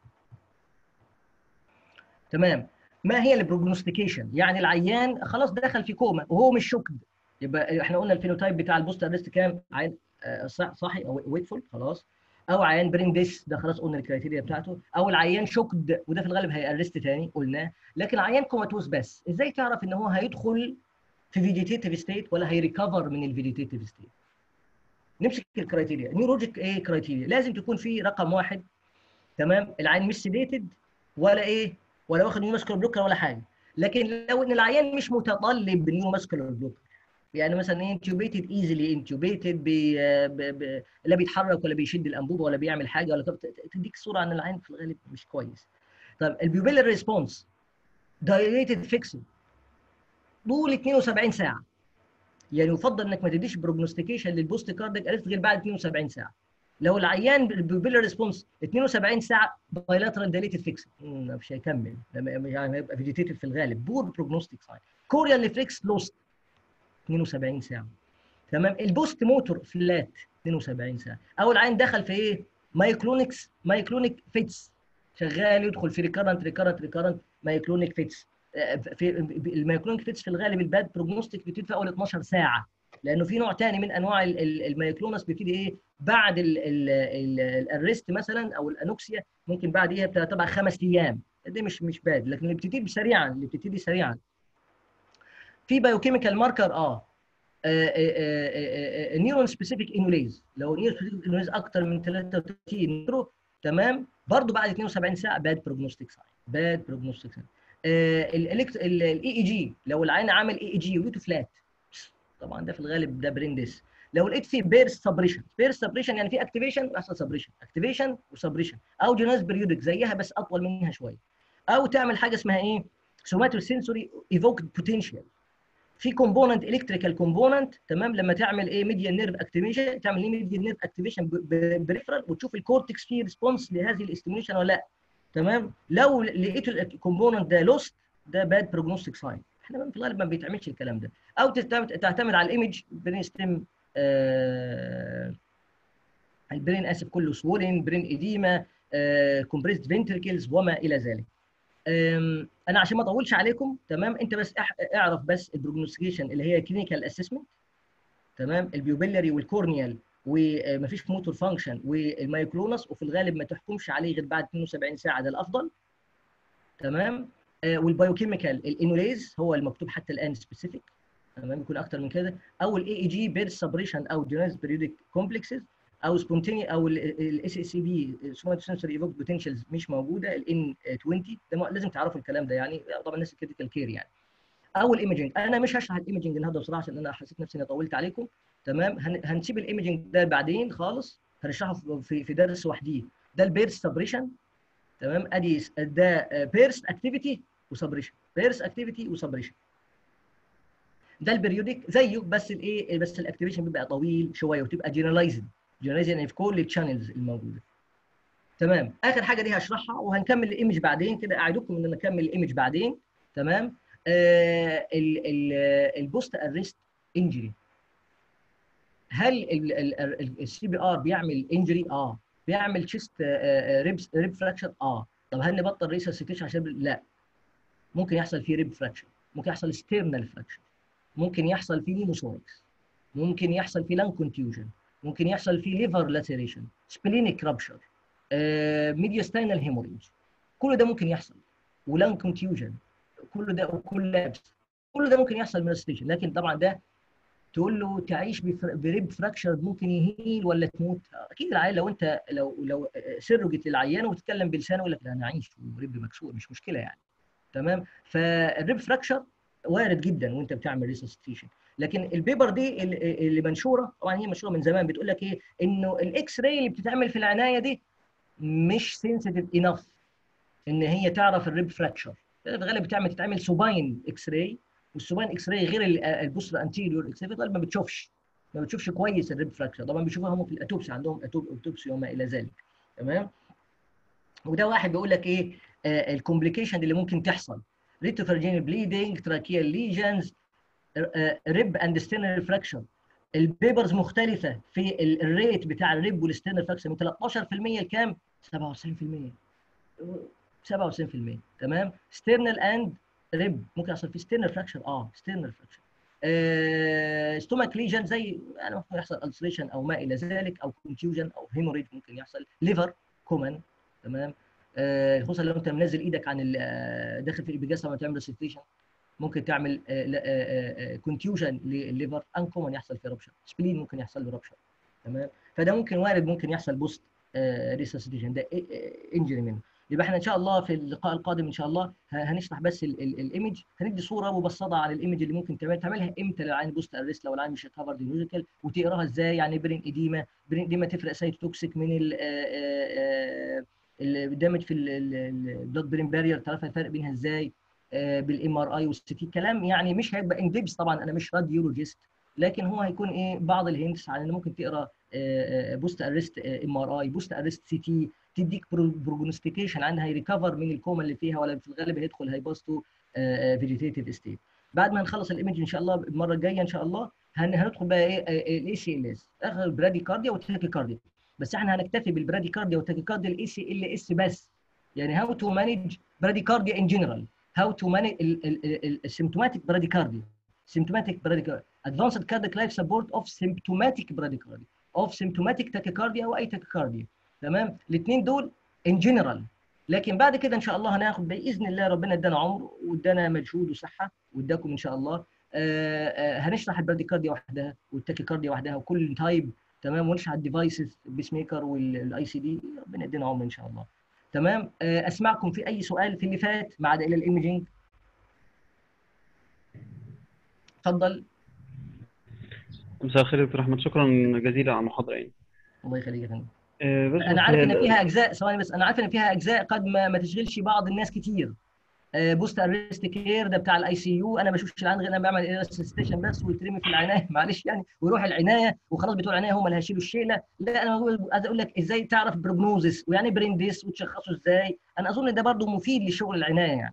تمام ما هي البروجنوستيكيشن يعني العيان خلاص دخل في كوما وهو مش شوكد يبقى احنا قلنا الفينوتايب بتاع البوست ارست كام عين صح صاحي او ويكفول خلاص او عيان برين ديس ده خلاص قلنا الكرايتيريا بتاعته او العيان شوكد وده في الغالب هيأرست تاني قلناه لكن عيان كوماتوز بس ازاي تعرف ان هو هيدخل في فيجيتيتيف ستيت ولا هيريكفر من الفيجيتيتيف ستيت نمسك الكرايتيريا نيوروجيك ايه كرايتيريا لازم تكون في رقم واحد تمام العيان مش سيديتد ولا ايه ولا واخد نيو ماسكولار بلوكر ولا حاجه لكن لو ان العيان مش متطلب بنيو ماسكولار بلوكر يعني مثلا ايه انتوبيتد ايزلي انتوبيتد بي ب... ب... لا بيتحرك ولا بيشد الانبوبه ولا بيعمل حاجه ولا طب تديك صوره عن العين في الغالب مش كويس طب البيوبيلر ريسبونس دايليتد فيكسد طول 72 ساعه يعني يفضل انك ما تديش بروجنوستيكيشن للبوست كارديك ارست غير بعد 72 ساعه لو العيان البيوبيلر ريسبونس 72 ساعه بايلاترال دايليتد فيكسد مش هيكمل يعني هيبقى فيجيتيتيف في الغالب بور بروجنوستيك ساين كوريال ريفلكس لوست 72 ساعه تمام البوست موتور فلات 72 ساعه او العين دخل في ايه مايكلونكس مايكلونيك فيتس شغال يدخل في ريكارنت ريكارنت ريكارنت مايكلونيك فيتس في المايكلونيك فيتس في الغالب الباد بروجنوستيك بيبتدي في اول 12 ساعه لانه في نوع ثاني من انواع المايكلونس بيبتدي ايه بعد الارست مثلا او الانوكسيا ممكن بعد ايه تبع خمس ايام دي مش مش باد لكن اللي بتبتدي سريعا اللي بتبتدي سريعا في بايوكيميكال ماركر اه نيورون سبيسيفيك انوليز لو نيورون سبيسيفيك انوليز اكتر من 33 نيورو تمام برضه بعد 72 ساعه باد بروجنوستيك ساين باد بروجنوستيك ساين الاي اي جي لو العين عامل اي اي جي وليته فلات طبعا ده في الغالب ده بريندس لو لقيت فيه بيرس سبريشن بيرس سبريشن يعني في اكتيفيشن ويحصل سبريشن اكتيفيشن وسبريشن او جيناز بريودك زيها بس اطول منها شويه او تعمل حاجه اسمها ايه سوماتو سنسوري ايفوكد بوتنشال في كومبوننت الكتريكال كومبوننت تمام لما تعمل ايه ميديان نيرف اكتيفيشن تعمل ايه ميديان نيرف اكتيفيشن بريفرال وتشوف الكورتكس فيه ريسبونس لهذه الاستيميوليشن ولا لا تمام لو لقيت الكومبوننت ده لوست ده باد بروجنوستيك ساين احنا في الغالب ما بيتعملش الكلام ده او تعتمد على الايمج برين ستيم آه البرين اسف كله سوولين برين ايديما آه كومبريسد فينتركلز وما الى ذلك انا عشان ما اطولش عليكم تمام انت بس اعرف بس البروجنوستيكيشن اللي هي كلينيكال اسسمنت تمام البيوبيلري والكورنيال ومفيش موتور فانكشن والمايكلونس وفي الغالب ما تحكمش عليه غير بعد 72 ساعه ده الافضل تمام آه والبايوكيميكال الانوليز هو المكتوب حتى الان سبيسيفيك تمام يكون اكتر من كده او الاي اي جي بير سبريشن او جينيز بريودك كومبلكسز او سبونتيني او الاس اس سي بي سوماتو سنسوري ايفوك بوتنشالز مش موجوده الان 20 ده لازم تعرفوا الكلام ده يعني طبعا الناس الكريتيكال كير يعني او الايمجنج انا مش هشرح الايمجنج النهارده بصراحه عشان انا حسيت نفسي اني طولت عليكم تمام هنسيب الايمجنج ده بعدين خالص هنشرحه في في درس وحديه ده البيرس سبريشن تمام ادي ده بيرس اكتيفيتي وسبريشن بيرس اكتيفيتي وسبريشن ده البريودك زيه بس الايه بس الاكتيفيشن بيبقى طويل شويه وتبقى جنرالايزد جنرالايزد يعني في كل الشانلز الموجوده تمام اخر حاجه دي هشرحها وهنكمل الايمج بعدين كده اعدكم ان نكمل الايمج بعدين تمام آه البوست ارست انجري هل السي بي ار بيعمل انجري اه بيعمل تشيست ريب ريب فراكشر اه طب هل نبطل ريسسيتيشن عشان لا ممكن يحصل فيه ريب فراكشر ممكن يحصل ستيرنال فراكشر ممكن يحصل فيه نيموثوركس ممكن يحصل فيه لانج كونتيوجن ممكن يحصل فيه ليفر لاتيريشن سبلينيك رابشر ميدياستاينال هيموريج كل ده ممكن يحصل ولانج كونتيوجن كل ده وكل لابس كل ده ممكن يحصل من الستيشن لكن طبعا ده تقول له تعيش بريب فراكشر ممكن يهيل ولا تموت اكيد العيان لو انت لو لو سرجت للعيان وتتكلم بلسانه يقول لك لا انا اعيش وريب مكسور مش مشكله يعني تمام فالريب فراكشر وارد جدا وانت بتعمل ريسستيشن لكن البيبر دي اللي منشوره طبعا هي منشوره من زمان بتقول لك ايه انه الاكس راي اللي بتتعمل في العنايه دي مش سنسيتيف انف ان هي تعرف الريب فراكشر في الغالب بتعمل تتعمل سوباين اكس راي والسوباين اكس راي غير البوستر انتيريور اكس راي في الغالب ما بتشوفش ما بتشوفش كويس الريب فراكشر طبعا بيشوفوها هم في الاتوبسي عندهم اتوبسي وما الى ذلك تمام وده واحد بيقول لك ايه آه الكومبليكيشن اللي ممكن تحصل ريتوفرجينال بليدنج تراكيال ليجنز ريب اند ستينر فراكشر البيبرز مختلفه في الريت بتاع الريب والستينر فراكشر من 13% لكام 97% 97% تمام ستيرنال اند ريب ممكن يحصل فيه ستيرنال فراكشر اه ستيرنال فراكشر ستومك ليجن زي يعني ممكن يحصل السريشن او ما الى ذلك او كونتيوجن او هيموريج ممكن يحصل ليفر كومن تمام آه، خصوصا لو انت منزل ايدك عن ال- آه، داخل في الابيجاس لما تعمل ريسيتيشن ممكن تعمل كونتيوجن للليفر ان كومن يحصل في ربشر سبلين ممكن يحصل له ربشر تمام فده ممكن وارد ممكن يحصل بوست ريسيتيشن ده انجري منه يبقى احنا ان شاء الله في اللقاء القادم ان شاء الله ه- هنشرح بس الايمج هندي صوره مبسطه عن الايمج اللي ممكن تعمل تعملها امتى لو العين بوست ارست لو العين مش كفرد ميوزيكال وتقراها ازاي يعني برين اديما برين اديما تفرق سايتوتوكسيك من ال الدامج في البلاد برين بارير تعرف الفرق بينها ازاي بالام ار اي والسي تي كلام يعني مش هيبقى ان ديبس طبعا انا مش راديولوجيست لكن هو هيكون ايه بعض الهنتس عن ان ممكن تقرا بوست ارست ام ار اي بوست ارست سي تي تديك بروجنوستيكيشن عنها هيريكفر من الكوما اللي فيها ولا في الغالب هيدخل هيباستو فيجيتيف ستيت بعد ما نخلص الايمج ان شاء الله المره الجايه ان شاء الله هن- هندخل بقى ايه الاي سي ال اس اخر البرادي كارديا والتاكي كارديا بس احنا هنكتفي بالبرادي كارديا والتاكي كارديا الاي سي ال اس بس يعني هاو تو مانج برادي كارديا ان جنرال هاو تو مانج السيمتوماتيك برادي كارديا symptomatic bradycardia advanced cardiac life support of symptomatic bradycardia of symptomatic tachycardia او اي tachycardia تمام الاثنين دول ان جنرال لكن بعد كده ان شاء الله هناخد باذن الله ربنا ادانا عمر وادانا مجهود وصحه واداكم ان شاء الله آه، آه، هنشرح البراديكارديا وحدها والتاكيكارديا وحدها وكل تايب تمام ونشرح الديفايسز البيس ميكر والاي سي دي ربنا يدينا عمر ان شاء الله تمام آه، اسمعكم في اي سؤال في اللي فات ما عدا الى الايمجنج اتفضل مساء الخير يا دكتور احمد شكرا جزيلا على المحاضره يعني الله يخليك يا فندم آه، بس انا عارف هي- ان فيها اجزاء ثواني بس انا عارف ان فيها اجزاء قد ما, ما تشغلش بعض الناس كتير بوست ارست كير ده بتاع الاي سي يو انا ما بشوفش العين غير انا بعمل ستيشن بس ويترمي في العنايه معلش يعني ويروح العنايه وخلاص بتوع العنايه هم اللي هيشيلوا الشيله لا انا بقول- عايز اقول لك ازاي تعرف بروجنوزس ويعني برين ديس وتشخصه ازاي انا اظن ده برضو مفيد لشغل العنايه يعني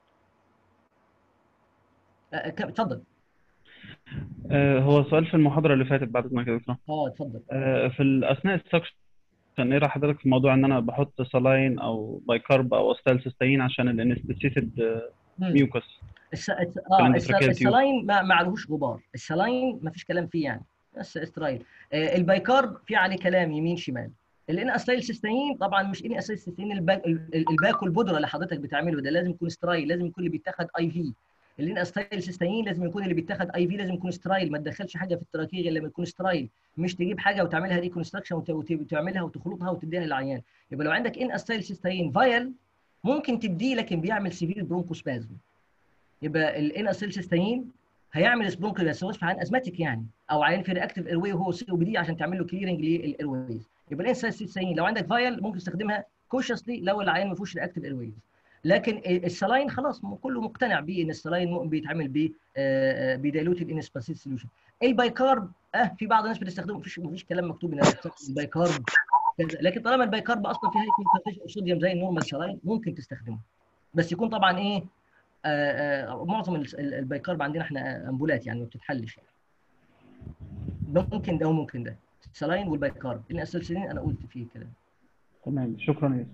آه، كم- اتفضل آه، هو سؤال في المحاضره اللي فاتت بعد ما كده يا دكتور اه اتفضل آه، في ال- اثناء السكشن ايه راي حضرتك في موضوع ان انا بحط سلاين او بايكارب او استال سيستين عشان الانستيسيتد مم. ميوكس الس... الس... كلام اه ده الس... تراكية تيوب. السلاين ما ما عليهوش غبار السلاين ما فيش كلام فيه يعني بس استرايل آه البايكارب في عليه كلام يمين شمال الان اسايل سيستين طبعا مش ان اسايل سيستين الباك ال- الباك والبودره اللي حضرتك بتعمله ده لازم يكون سترايل لازم يكون اللي بيتاخد اي في الان اسايل سيستين لازم يكون اللي بيتاخد اي في لازم يكون سترايل ما تدخلش حاجه في التراكيه غير لما يكون سترايل مش تجيب حاجه وتعملها ريكونستراكشن وتعملها وتخلطها وتديها للعيان يبقى لو عندك ان اسايل سيستين فايل ممكن تديه لكن بيعمل سيفير برونكوسبازم يبقى الان اسيل سيستين هيعمل سبرونكل بس هو في عين ازماتيك يعني او عين في رياكتيف ايرواي وهو سي او بي دي عشان تعمل له كليرنج للايرويز يبقى الان اسيل سيستين لو عندك فايل ممكن تستخدمها كوشسلي لو العين ما فيهوش رياكتيف ايرويز لكن السلاين خلاص م- كله مقتنع بيه ان السلاين م- بيتعمل ب بدايلوتد ان سباسيت سوليوشن البايكارب اه في بعض الناس بتستخدمه مفيش مفيش كلام مكتوب ان أنا بستخدم البايكارب كذا لكن طالما البايكارب اصلا فيها كونسنتريشن صوديوم زي النورمال سلاين ممكن تستخدمه بس يكون طبعا ايه آه، آه، معظم ال- ال- البايكارب عندنا احنا امبولات يعني ما بتتحلش يعني ده ممكن ده وممكن ده السلاين والبايكارب لان السلسلين انا قلت فيه كده تمام شكرا يا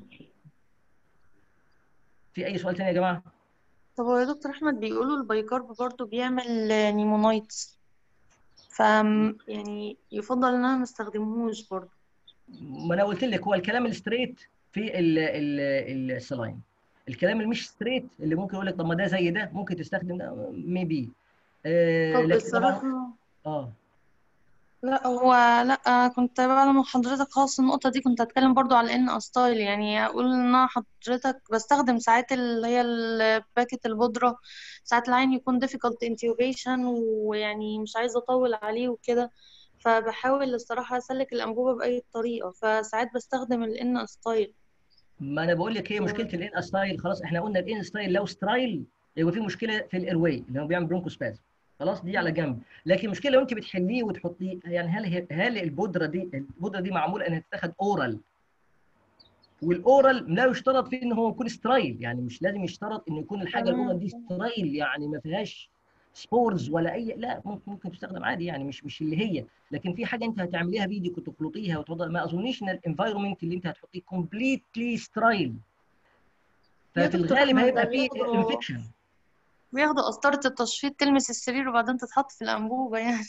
في اي سؤال تاني يا جماعه طب هو يا دكتور احمد بيقولوا البايكارب برضو بيعمل نيمونايتس ف يعني يفضل ان انا ما استخدمهوش برضو ما انا قلت لك هو الكلام الستريت في ال ال السلاين الكلام اللي مش ستريت اللي ممكن يقول لك طب ما ده زي ده ممكن تستخدم ده ميبي آه طب لكن طبعا الصراحة اه لا هو لا كنت بعد ما حضرتك خلص النقطة دي كنت هتكلم برضو على ان استايل يعني اقول ان انا حضرتك بستخدم ساعات اللي هي الباكت البودرة ساعات العين يكون difficult intubation ويعني مش عايزة اطول عليه وكده فبحاول الصراحة اسلك الانبوبة بأي طريقة فساعات بستخدم الان استايل ما انا بقول لك هي مشكله الان ستايل خلاص احنا قلنا الان ستايل لو سترايل يبقى في مشكله في الايرواي اللي هو بيعمل برونكوسبازم خلاص دي على جنب لكن المشكله لو انت بتحليه وتحطيه يعني هل هي- هل البودره دي البودره دي معموله انها تتاخد اورال والاورال لا يشترط فيه ان هو يكون سترايل يعني مش لازم يشترط انه يكون الحاجه تمام. الاورال دي سترايل يعني ما فيهاش سبورز ولا اي لا ممكن ممكن تستخدم عادي يعني مش مش اللي هي لكن في حاجه انت هتعمليها بايدك وتخلطيها وتوضع ما اظنيش ان الانفايرمنت اللي انت هتحطيه كومبليتلي سترايل يا ففي دكتور الغالب أحمد هيبقى ده فيه بياخدوا- انفكشن بياخدوا قسطرة التشفيط تلمس السرير وبعدين تتحط في الأنبوبة يعني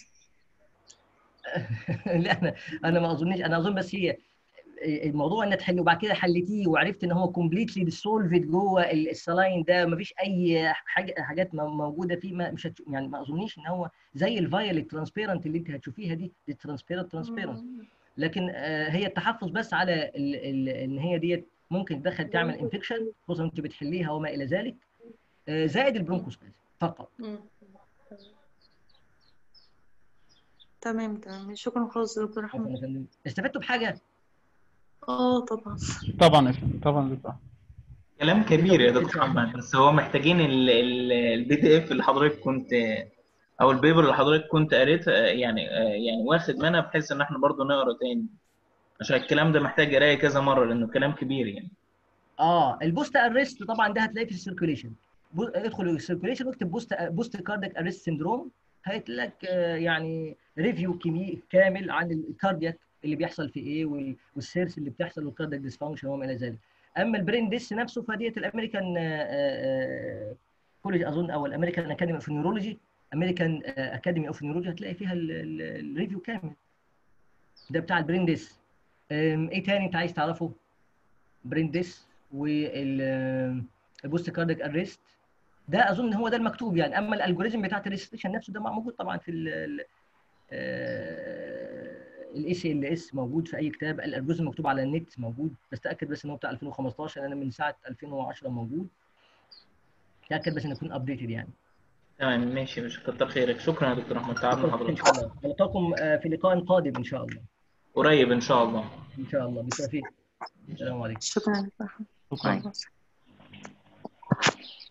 لا انا انا ما اظنش انا اظن بس هي الموضوع انك تحل وبعد كده حلتيه وعرفت ان هو كومبليتلي ديسولفد جوه السلاين ده ما فيش اي حاجه حاجات م- موجوده فيه ما مش هتش... يعني ما اظنيش ان هو زي الفايل ترانسبيرنت اللي انت هتشوفيها دي دي ترانسبيرنت ترانسبيرنت لكن آه، هي التحفظ بس على ال... ال... ان هي ديت ممكن تدخل تعمل انفكشن خصوصا انت بتحليها وما الى ذلك آه، زائد البرونكوسباز فقط مم. تمام تمام شكرا خالص يا دكتور عفوا أحمد يا فندم. استفدتوا بحاجه اه طبعا طبعا يا فندم، طبعا يا دكتور كلام كبير يا دكتور احمد بس هو محتاجين البي دي اف اللي حضرتك كنت او البيبر اللي حضرتك كنت قريت يعني يعني واخد منها بحيث ان احنا برضو نقرا تاني عشان الكلام ده محتاج قرايه كذا مره لانه كلام كبير يعني اه البوست ارست طبعا ده هتلاقيه في السيركيوليشن ادخل السيركيوليشن واكتب بوست بوست كاردياك ارست سندروم هيطلع لك آه، يعني ريفيو كيمي كامل عن الكاردياك اللي بيحصل في ايه وال- والسيرس اللي بتحصل والكاردياك ديسفانكشن وما الى ذلك اما البرين ديس نفسه فديت الامريكان كوليج اظن او الامريكان اكاديمي اوف نيورولوجي امريكان اكاديمي اوف نيورولوجي هتلاقي فيها ال- ال- الريفيو كامل ده بتاع البرين ديس آم، ايه تاني انت عايز تعرفه برين ديس والبوست كارديك اريست ده اظن هو ده المكتوب يعني اما الالجوريزم بتاعت الريستريشن نفسه ده موجود طبعا في الاي سي ال اس موجود في اي كتاب الالجوريزم مكتوب على النت موجود بس تاكد بس ان هو بتاع 2015 انا من ساعه 2010 موجود تاكد بس انه يكون ابديتد يعني تمام ماشي مش كتر خيرك شكرا يا دكتور احمد تعبنا ان حضرتك شاء الله نلقاكم آه، في لقاء قادم ان شاء الله قريب ان شاء الله ان شاء الله بالتوفيق السلام عليكم شكرا يا دكتور أحمد شكرا عليكم السلام